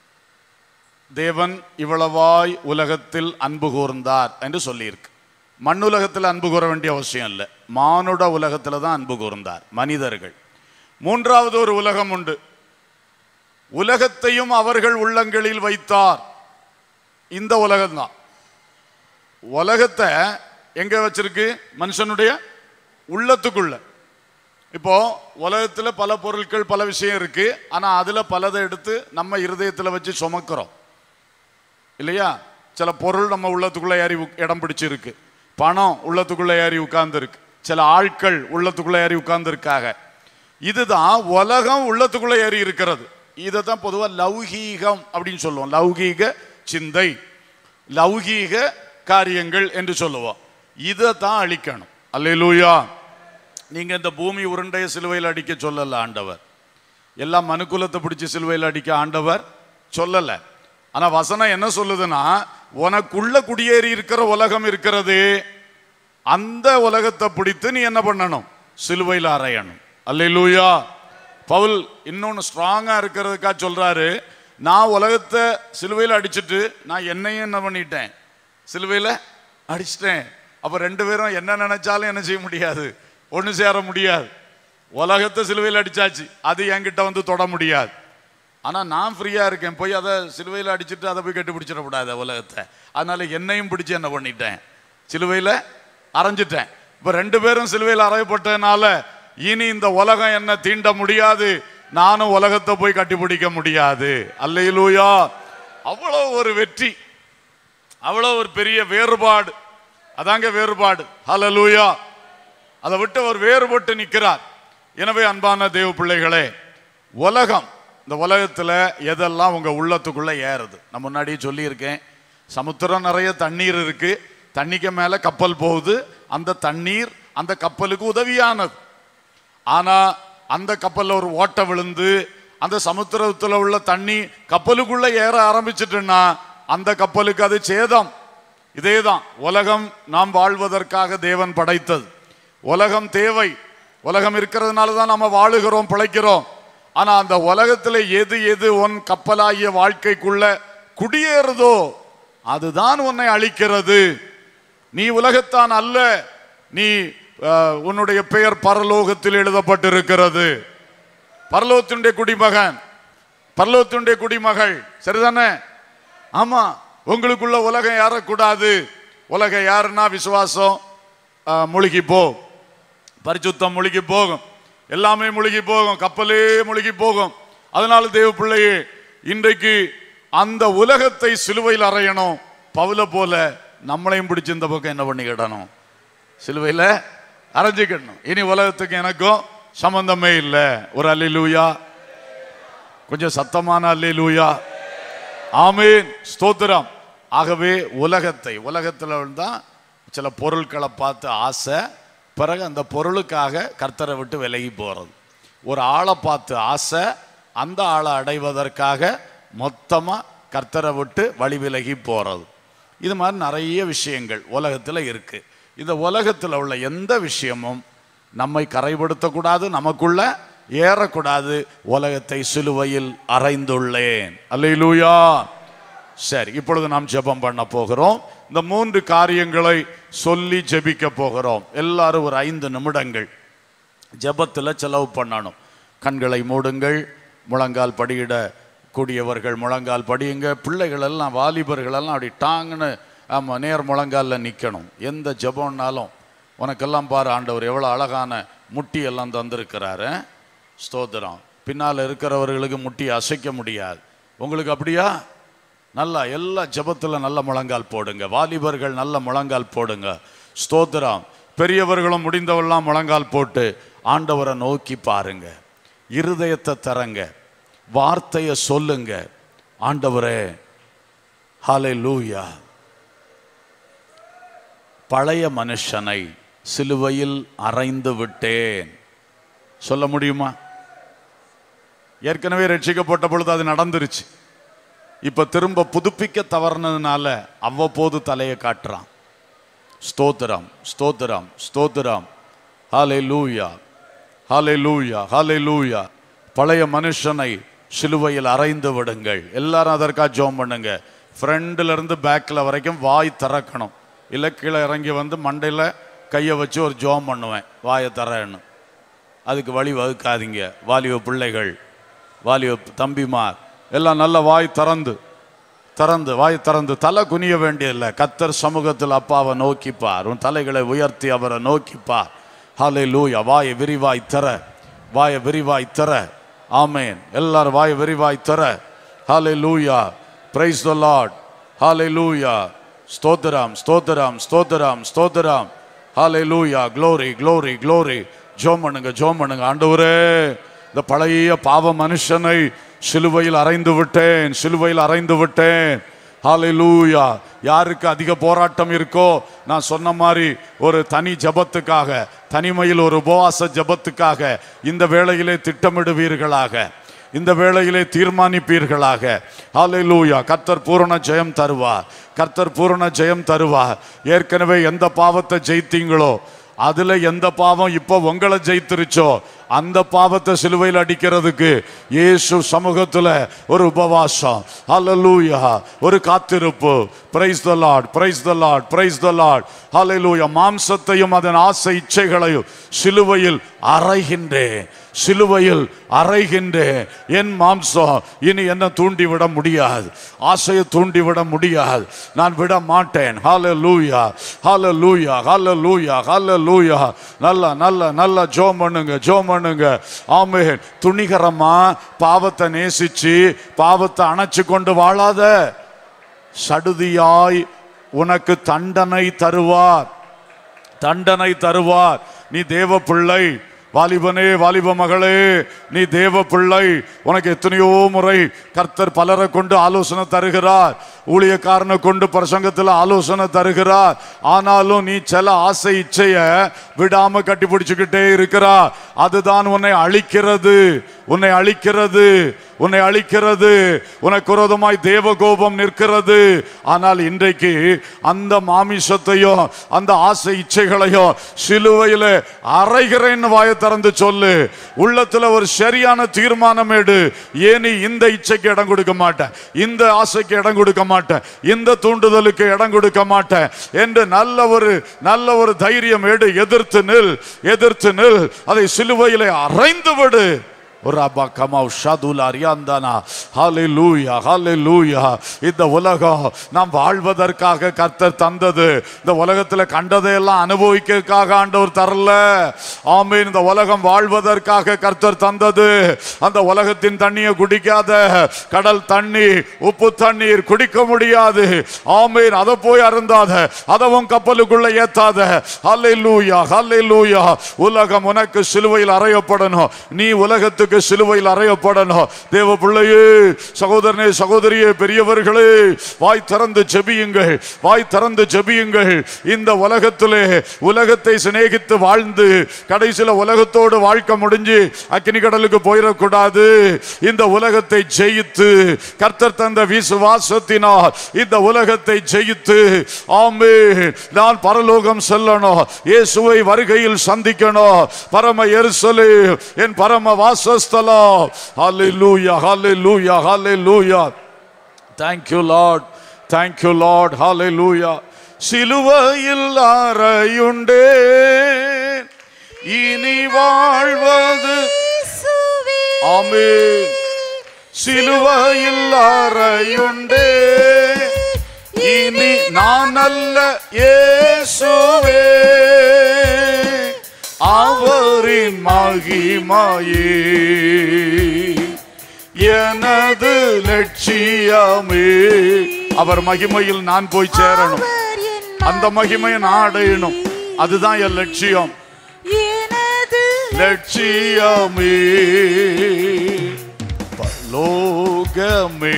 தேவன் இவ்வளவாய் உலகத்தில் அன்பு கூர்ந்தார் என்று சொல்லியிருக்கு மண்ணுலகத்தில் அன்பு கூற வேண்டிய அவசியம் இல்லை மானுட உலகத்தில் தான் அன்பு கூர்ந்தார் மனிதர்கள் மூன்றாவது ஒரு உலகம் உண்டு உலகத்தையும் அவர்கள் உள்ளங்களில் வைத்தார் இந்த உலகம்தான் உலகத்தை எங்க வச்சிருக்கு மனுஷனுடைய உள்ளத்துக்குள்ள இப்போ உலகத்துல பல பொருட்கள் பல விஷயம் இருக்கு ஆனா அதுல பலதை எடுத்து நம்ம இருதயத்துல வச்சு சுமக்கிறோம் இல்லையா சில பொருள் நம்ம உள்ளத்துக்குள்ள ஏறி உக்- இடம் பிடிச்சிருக்கு பணம் உள்ளத்துக்குள்ள ஏறி உட்கார்ந்து இருக்கு சில ஆட்கள் உள்ளத்துக்குள்ள ஏறி உட்கார்ந்து இருக்காங்க இதுதான் உலகம் உள்ளத்துக்குள்ள ஏறி இருக்கிறது இதை தான் பொதுவா லௌகீகம் அப்படின்னு சொல்லுவோம் லௌகீக சிந்தை லௌகீக காரியங்கள் என்று சொல்லுவோம் இதை தான் அழிக்கணும் அல்லேலூயா நீங்க இந்த பூமி உருண்டைய சிலுவையில் அடிக்க சொல்லல ஆண்டவர் எல்லாம் மனுக்குலத்தை பிடிச்சி சிலுவையில் அடிக்க ஆண்டவர் சொல்லல ஆனா வசனம் என்ன சொல்லுதுன்னா உனக்குள்ள குடியேறி இருக்கிற உலகம் இருக்கிறது அந்த உலகத்தை பிடித்து நீ என்ன பண்ணணும் சிலுவையில் அறையணும் அல்லேலூயா பவுல் இன்னொன்னு ஸ்ட்ராங்கா இருக்கிறதுக்கா சொல்றாரு நான் உலகத்தை சிலுவையில் அடிச்சிட்டு நான் என்னையும் என்ன பண்ணிட்டேன் சிலுவையில் அடிச்சிட்டேன் அப்ப ரெண்டு பேரும் என்ன நினைச்சாலும் என்ன செய்ய முடியாது ஒண்ணு சேர முடியாது உலகத்தை சிலுவையில் அடிச்சாச்சு அது என்கிட்ட வந்து தொட முடியாது ஆனா நான் ஃப்ரீயா இருக்கேன் போய் அதை சிலுவையில் அடிச்சிட்டு அதை போய் கட்டி பிடிச்சிடக்கூடாது உலகத்தை அதனால என்னையும் பிடிச்சு என்ன பண்ணிட்டேன் சிலுவையில் அரைஞ்சிட்டேன் இப்ப ரெண்டு பேரும் சிலுவையில் அறையப்பட்டதுனால இனி இந்த உலகம் என்ன தீண்ட முடியாது நானும் உலகத்தை போய் கட்டி பிடிக்க முடியாது அல்லையிலூயா அவ்வளவு ஒரு வெற்றி அவ்வளவு ஒரு பெரிய வேறுபாடு அதாங்க வேறுபாடு ஹalleluya அதை விட்டு அவர் வேறுபட்டு நிற்கிறார் எனவே அன்பான தேவ பிள்ளைகளே உலகம் இந்த உலகத்துல எதெல்லாம் உங்க உள்ளத்துக்குள்ள ஏறுது நான் முன்னாடியே சொல்லியிருக்கேன் சமுத்திரம் நிறைய தண்ணீர் இருக்கு தண்ணிக்கு மேல கப்பல் போகுது அந்த தண்ணீர் அந்த கப்பலுக்கு உதவியானது ஆனா அந்த கப்பல்ல ஒரு ஓட்டை விழுந்து அந்த சமுத்திரத்துல உள்ள தண்ணி கப்பலுக்குள்ள ஏற ஆரம்பிச்சிட்டுன்னா அந்த கப்பலுக்கு அது சேதம் இதேதான் உலகம் நாம் வாழ்வதற்காக தேவன் படைத்தது உலகம் தேவை உலகம் இருக்கிறதுனால தான் நம்ம வாழுகிறோம் பிழைக்கிறோம் ஆனா அந்த உலகத்துல எது எது உன் கப்பலாகிய வாழ்க்கைக்குள்ள குடியேறுதோ அதுதான் உன்னை அழிக்கிறது நீ உலகத்தான் அல்ல நீ அஹ், உன்னுடைய பெயர் பரலோகத்தில் எழுதப்பட்டிருக்கிறது பரலோகத்தினுடைய குடிமகன் பரலோகத்தினுடைய குடிமகள் சரிதானே ஆமா உங்களுக்குள்ள உலகம் ஏறக்கூடாது உலகம் யாருன்னா விசுவாசம் அஹ், முழுகி போ பரிசுத்தம் முழுகி போகும் எல்லாமே முழுகி போகும் கப்பலே முழுகி போகும் அதனால தேவ பிள்ளையே இன்றைக்கு அந்த உலகத்தை சிலுவையில் அறையணும் பவுல போல நம்மளையும் பிடிச்சு இந்த பக்கம் என்ன பண்ணிக்கிடணும் சிலுவையில் அரைஞ்சிக்கிடணும் இனி உலகத்துக்கு எனக்கும் சம்பந்தமே இல்லை ஒரு அல்லேலூயா கொஞ்சம் சத்தமான அல்லேலூயா ஆமீன் ஸ்தோத்திரம் ஆகவே உலகத்தை உலகத்தில் தான் சில பொருட்களை பார்த்து ஆசை பிறகு அந்த பொருளுக்காக கர்த்தரை விட்டு விலகி போகிறது ஒரு ஆளை பார்த்து ஆசை அந்த ஆளை அடைவதற்காக மொத்தமாக கர்த்தரை விட்டு வழி விலகி போகிறது இது மாதிரி நிறைய விஷயங்கள் உலகத்தில் இருக்கு இந்த உலகத்தில் உள்ள எந்த விஷயமும் நம்மை கரைப்படுத்தக்கூடாது நமக்குள்ள ஏறக்கூடாது உலகத்தை சிலுவையில் அறைந்துள்ளேன் அல்லேலூயா சரி இப்பொழுது நாம் ஜெபம் பண்ண போகிறோம் இந்த மூன்று காரியங்களை சொல்லி ஜெபிக்க போகிறோம் எல்லாரும் ஒரு ஐந்து நிமிடங்கள் ஜெபத்தில் செலவு பண்ணணும் கண்களை மூடுங்கள் முழங்கால் படியிட கூடியவர்கள் முழங்கால் படியுங்க பிள்ளைகள் எல்லாம் வாலிபர்கள் எல்லாம் அப்படி டாங்குன்னு ஆமாம் நேர் முழங்காலில் நிற்கணும் எந்த ஜெபம்னாலும் உனக்கெல்லாம் பாரு ஆண்டவர் எவ்வளோ அழகான முட்டி எல்லாம் தந்திருக்கிறாரு ஸ்தோத்திரம் பின்னால் இருக்கிறவர்களுக்கு முட்டி அசைக்க முடியாது உங்களுக்கு அப்படியா நல்லா எல்லா ஜெபத்தில் நல்ல முழங்கால் போடுங்க வாலிபர்கள் நல்ல முழங்கால் போடுங்க ஸ்தோத்திரம் பெரியவர்களும் முடிந்தவெல்லாம் முழங்கால் போட்டு ஆண்டவரை நோக்கி பாருங்க இருதயத்தை தரங்க வார்த்தையை சொல்லுங்க ஆண்டவரே ஹாலே லூயா பழைய மனுஷனை சிலுவையில் அறைந்து விட்டேன் சொல்ல முடியுமா ஏற்கனவே ரட்சிக்கப்பட்ட பொழுது அது நடந்துருச்சு இப்ப திரும்ப புதுப்பிக்க தவறுனதுனால அவ்வப்போது தலையை காட்டுறான் ஸ்தோத்திரம் ஸ்தோத்திரம் ஸ்தோத்திரம் ஹாலே லூயா ஹாலே லூயா ஹாலே லூயா பழைய மனுஷனை சிலுவையில் அறைந்து விடுங்கள் எல்லாரும் அதற்காக ஜோம் பண்ணுங்க ஃப்ரண்ட்ல இருந்து பேக்கில் வரைக்கும் வாய் திறக்கணும் இல்லை கீழே இறங்கி வந்து மண்டையில் கையை வச்சு ஒரு ஜோம் பண்ணுவேன் வாயை தரேன்னு அதுக்கு வழி வகுக்காதீங்க வாலிப பிள்ளைகள் வாலிப தம்பிமார் எல்லாம் நல்ல வாய் திறந்து திறந்து வாய் திறந்து தலை குனிய வேண்டியதில்லை கத்தர் சமூகத்தில் அப்பாவை நோக்கிப்பார் உன் தலைகளை உயர்த்தி அவரை நோக்கிப்பார் ஹாலே லூயா வாயை விரிவாய் தர வாயை விரிவாய் தர ஆமேன் எல்லாரும் வாயை விரிவாய் தர ஹாலே லூயா பிரைஸ் த லார்ட் ஹாலே லூயா ஸ்தோத்திரம் ஸ்தோத்திரம் ஸ்தோத்திரம் ஸ்தோத்திரம் ஹாலே லூயா க்ளோரி க்ளோரி க்ளோரி ஜோம் பண்ணுங்க ஜோம் பண்ணுங்க ஆண்டவரே இந்த பழைய பாவ மனுஷனை சிலுவையில் அறைந்து விட்டேன் சிலுவையில் அறைந்து விட்டேன் ஹalleluya யாருக்கு அதிக போராட்டம் இருக்கோ நான் சொன்ன மாதிரி ஒரு தனி ஜபத்துக்காக தனிமையில் ஒரு உபவாச ஜபத்துக்காக இந்த வேளையிலே திட்டமிடுவீர்களாக இந்த வேளையிலே தீர்மானிப்பீர்களாக ஹalleluya கர்த்தர் பூரண ஜெயம் தருவார் கர்த்தர் பூரண ஜெயம் தருவார் ஏற்கனவே எந்த பாவத்தை ஜெயித்தீங்களோ அதுல எந்த பாவம் இப்போ உங்களை ஜெயித்திருச்சோ அந்த பாவத்தை சிலுவையில் அடிக்கிறதுக்கு இயேசு சமூகத்துல ஒரு உபவாசம் ஹalleluya ஒரு காத்திருப்பு praise the lord praise the lord praise the lord ஹalleluya மாம்சத்தையும் அதன் ஆசை இச்சைகளையும் சிலுவையில் அறைகின்றேன் சிலுவையில் அறைகின்றேன் என் மாம்சம் இனி என்ன தூண்டிவிட முடியாது ஆசையை தூண்டிவிட முடியாது நான் விட மாட்டேன் ஹalleluya ஹalleluya ஹalleluya ஹalleluya நல்ல நல்ல நல்ல ஜோம் பண்ணுங்க ஜோம் பண்ணுங்க ஆமென் துணிகரமா பாவத்தை நேசிச்சு பாவத்தை அணைச்சு கொண்டு வாழாத சடுதியாய் உனக்கு தண்டனை தருவார் தண்டனை தருவார் நீ தேவ பிள்ளை வாலிபனே வாலிப மகளே நீ தேவ பிள்ளை உனக்கு எத்தனையோ முறை கர்த்தர் பலரை கொண்டு ஆலோசனை தருகிறார் ஊழியக்காரனை கொண்டு பிரசங்கத்தில் ஆலோசனை தருகிறார் ஆனாலும் நீ சில ஆசை இச்சைய விடாம கட்டி பிடிச்சுக்கிட்டே இருக்கிறா அதுதான் உன்னை அழிக்கிறது உன்னை அழிக்கிறது உன்னை அழிக்கிறது உனக்கு விரோதமாய் தேவ கோபம் நிற்கிறது ஆனால் இன்றைக்கு அந்த மாமிசத்தையும் அந்த ஆசை இச்சைகளையும் சிலுவையில அறைகிறேன்னு வாயை திறந்து சொல்லு உள்ளத்துல ஒரு சரியான தீர்மானம் எடு ஏன் நீ இந்த இச்சைக்கு இடம் கொடுக்க மாட்டேன் இந்த ஆசைக்கு இடம் கொடுக்க மாட்டேன் இந்த தூண்டுதலுக்கு இடம் கொடுக்க மாட்டேன் என்று நல்ல ஒரு நல்ல ஒரு தைரியம் எடு எதிர்த்து நில் எதிர்த்து நில் அதை சிலுவையிலே அறைந்து விடு ஒரு அப்பா கமாவ் ஷதுல் அரியாந்தானா ஹalleluya ஹalleluya இந்த உலகம் நாம் வாழ்வதற்காக கர்த்தர் தந்தது இந்த உலகத்துல கண்டதையெல்லாம் அனுபவிக்கிறதுக்காக ஆண்டவர் தரல ஆமென் இந்த உலகம் வாழ்வதற்காக கர்த்தர் தந்தது அந்த உலகத்தின் தண்ணியை குடிக்காத கடல் தண்ணி உப்பு தண்ணீர் குடிக்க முடியாது ஆமென் அதை போய் அருந்தாத அதவும் கப்பலுக்குள்ள ஏத்தாத ஹalleluya ஹalleluya உலகம் உனக்கு சிலுவையில் அறையப்படணும் நீ உலகத்துக்கு சிலுவையில் அறையப்படணும் தேவ பிள்ளையே சகோதரனே சகோதரியே பெரியவர்களே வாய் திறந்து ஜெபியுங்கள் வாய் திறந்து ஜெபியுங்கள் இந்த உலகத்திலே உலகத்தை சிநேகித்து வாழ்ந்து கடைசியில உலகத்தோடு வாழ்க்கை முடிஞ்சு அக்கினி கடலுக்கு போயிடக்கூடாது இந்த உலகத்தை ஜெயித்து கர்த்தர் தந்த விசுவாசத்தினால் இந்த உலகத்தை ஜெயித்து ஆமே நான் பரலோகம் செல்லணும் இயேசுவை வருகையில் சந்திக்கணும் பரம எருசலே என் பரம வாசஸ்தலம் ஹalleluya ஹalleluya ஹalleluya thank you lord thank you lord hallelujah சிலுவையில் அறையுண்டே இனி வாழ்வது ஆமென் சிலுவையில் அறையுண்டே இனி நான் அல்ல இயேசுவே அவரின் மகிமையே எனது லட்சியமே அவர் மகிமையில் நான் போய் சேரணும் அந்த மகிமையை நான் அடையணும் அதுதான் என் லட்சியம் எனது லட்சியமே பரலோகமே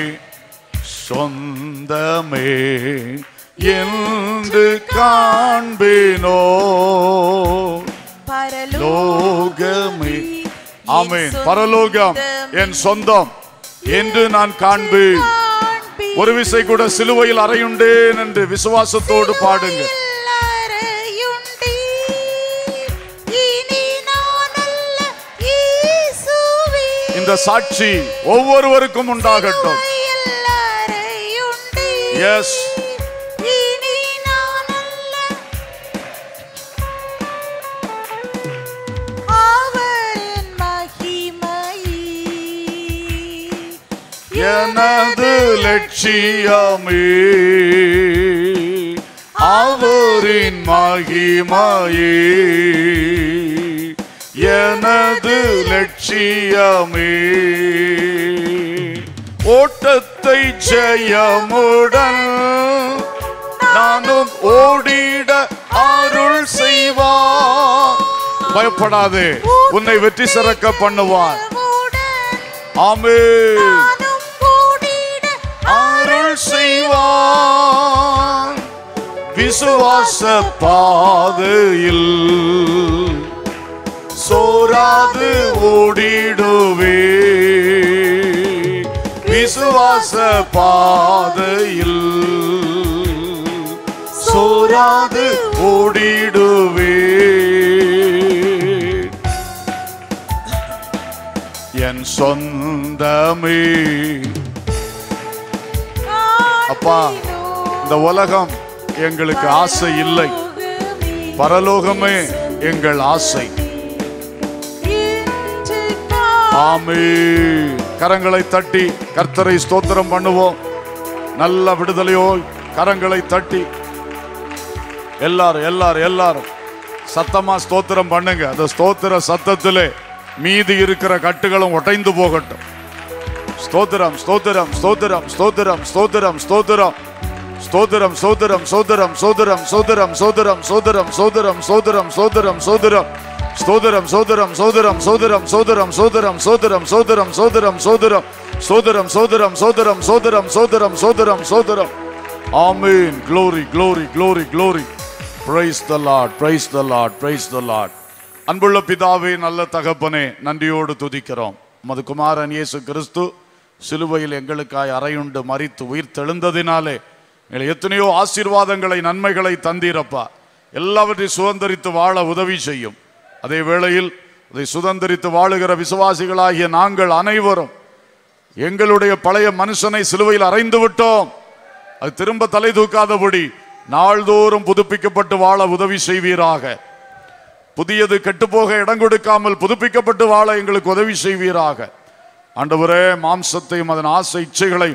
சொந்தமே என்று காண்பேனோ லோகமே ஆமென் பரலோகம் என் சொந்தம் என்று நான் காண்பேன் ஒரு விசை கூட சிலுவையில் அறையுண்டேன் என்று விசுவாசத்தோடு பாடுங்க இந்த சாட்சி ஒவ்வொருவருக்கும் உண்டாகட்டும் எஸ் எனது லட்சியமே அவரின் மகிமையே எனது லட்சியமே ஓட்டத்தை ஜெயமுடன் நானும் ஓடிட அருள் செய்வார் பயப்படாதே உன்னை வெற்றி சிறக்க பண்ணுவார் ஆமென் அருள் செய்வார் விசுவாச பாதையில் சோராது ஓடிடுவே விசுவாச பாதையில் சோராது ஓடிடுவே என் சொந்தமே அப்பா இந்த உலகம் எங்களுக்கு ஆசை இல்லை பரலோகமே எங்கள் ஆசை ஆமே கரங்களை தட்டி கர்த்தரை ஸ்தோத்திரம் பண்ணுவோம் நல்ல விடுதலையோ கரங்களை தட்டி எல்லாரும் எல்லாரும் எல்லாரும் சத்தமா ஸ்தோத்திரம் பண்ணுங்க அந்த ஸ்தோத்திர சத்தத்திலே மீதி இருக்கிற கட்டுகளும் உடைந்து போகட்டும் ஸ்தோத்திரம் ஸ்தோத்திரம் ஸ்தோத்திரம் ஸ்தோத்திரம் ஸ்தோத்திரம் ஸ்தோத்திரம் ஸ்தோத்திரம் சோதரம் சோதரம் சோதரம் சோதரம் சோதரம் சோதரம் சோதரம் சோதரம் சோதரம் சோதரம் ஸ்தோதரம் சோதரம் சோதரம் சோதரம் சோதரம் சோதரம் சோதரம் சோதரம் சோதரம் சோதரம் சோதரம் சோதரம் சோதரம் சோதரம் சோதரம் சோதரம் சோதரம் ஆமீன் glory glory glory glory praise the lord praise the lord praise the lord அன்புள்ள பிதாவே நல்ல தகப்பனே நன்றியோடு துதிக்கிறோம் உமது குமாரன் இயேசு கிறிஸ்து சிலுவையில் எங்களுக்காய் அறையுண்டு மறித்து உயிர் தெழுந்ததினாலே எங்களை எத்தனையோ ஆசீர்வாதங்களை நன்மைகளை தந்தீரப்பா எல்லாவற்றையும் சுதந்திரித்து வாழ உதவி செய்யும் அதே வேளையில் அதை சுதந்திரித்து வாழுகிற விசுவாசிகளாகிய நாங்கள் அனைவரும் எங்களுடைய பழைய மனுஷனை சிலுவையில் அறைந்து விட்டோம் அது திரும்ப தலை தூக்காதபடி நாள்தோறும் புதுப்பிக்கப்பட்டு வாழ உதவி செய்வீராக புதியது கெட்டுப்போக இடம் கொடுக்காமல் புதுப்பிக்கப்பட்டு வாழ எங்களுக்கு உதவி செய்வீராக ஆண்டவரே மாம்சத்தையும் அதன் ஆசை இச்சைகளை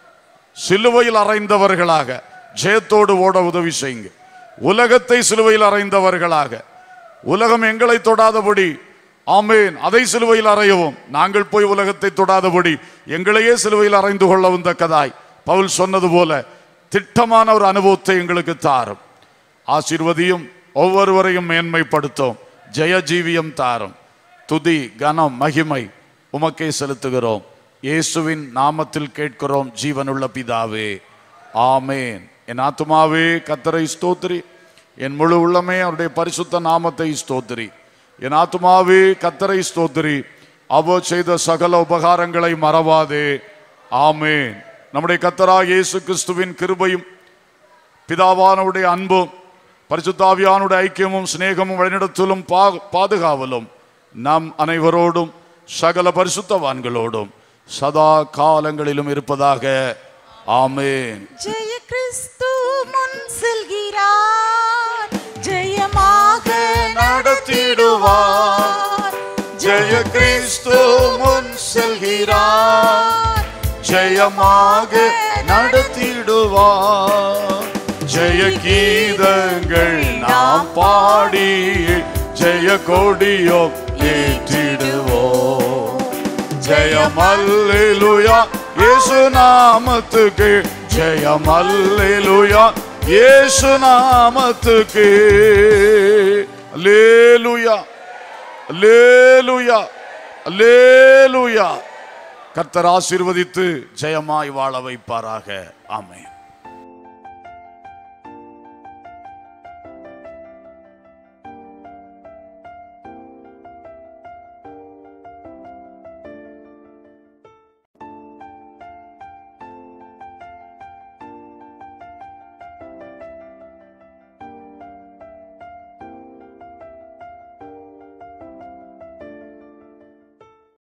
சிலுவையில் அறைந்தவர்களாக ஜெயத்தோடு ஓட உதவி செய்யுங்க உலகத்தை சிலுவையில் அறைந்தவர்களாக உலகம் எங்களை தொடாதபடி ஆமேன் அதை சிலுவையில் அறையவும் நாங்கள் போய் உலகத்தை தொடாதபடி எங்களையே சிலுவையில் அறைந்து கொள்ளவும் தக்கதாய் பவுல் சொன்னது போல திட்டமான ஒரு அனுபவத்தை எங்களுக்கு தாரும் ஆசீர்வதியும் ஒவ்வொருவரையும் மேன்மைப்படுத்தும் ஜெய ஜீவியம் தாரும் துதி கனம் மகிமை உமக்கே செலுத்துகிறோம் இயேசுவின் நாமத்தில் கேட்கிறோம் ஜீவனுள்ள பிதாவே ஆமேன் என் ஆத்துமாவே கத்தரை ஸ்தோத்திரி என் முழு உள்ளமே அவருடைய பரிசுத்த நாமத்தை ஸ்தோத்திரி என் ஆத்துமாவே கத்தரை ஸ்தோத்திரி அவர் செய்த சகல உபகாரங்களை மறவாதே ஆமேன் நம்முடைய கத்தரா இயேசு கிறிஸ்துவின் கிருபையும் பிதாவானவுடைய அன்பும் பரிசுத்தாவியானுடைய ஐக்கியமும் சிநேகமும் வழிநடத்தலும் பா- பாதுகாவலும் நம் அனைவரோடும் சகல பரிசுத்தவான்களோடும் சதா காலங்களிலும் இருப்பதாக ஆமேன் ஜெய கிறிஸ்து முன் செல்கிறார் ஜெயமாக நடத்திடுவார் ஜெய கிறிஸ்து முன் செல்கிறார் ஜெயமாக நடத்திடுவார் ஜெய கீதங்கள் நாம் பாடி ஜெய கொடியோ ஏற்றிடுவோம் ஜெயம் அல்லேலூயா இயேசு நாமத்துக்கு ஜெயம் அல்லேலூயா இயேசு நாமத்துக்கு அல்லேலூயா அல்லேலூயா அல்லேலூயா கர்த்தர் ஆசீர்வதித்து ஜெயமாய் வாழ வைப்பாராக ஆமென்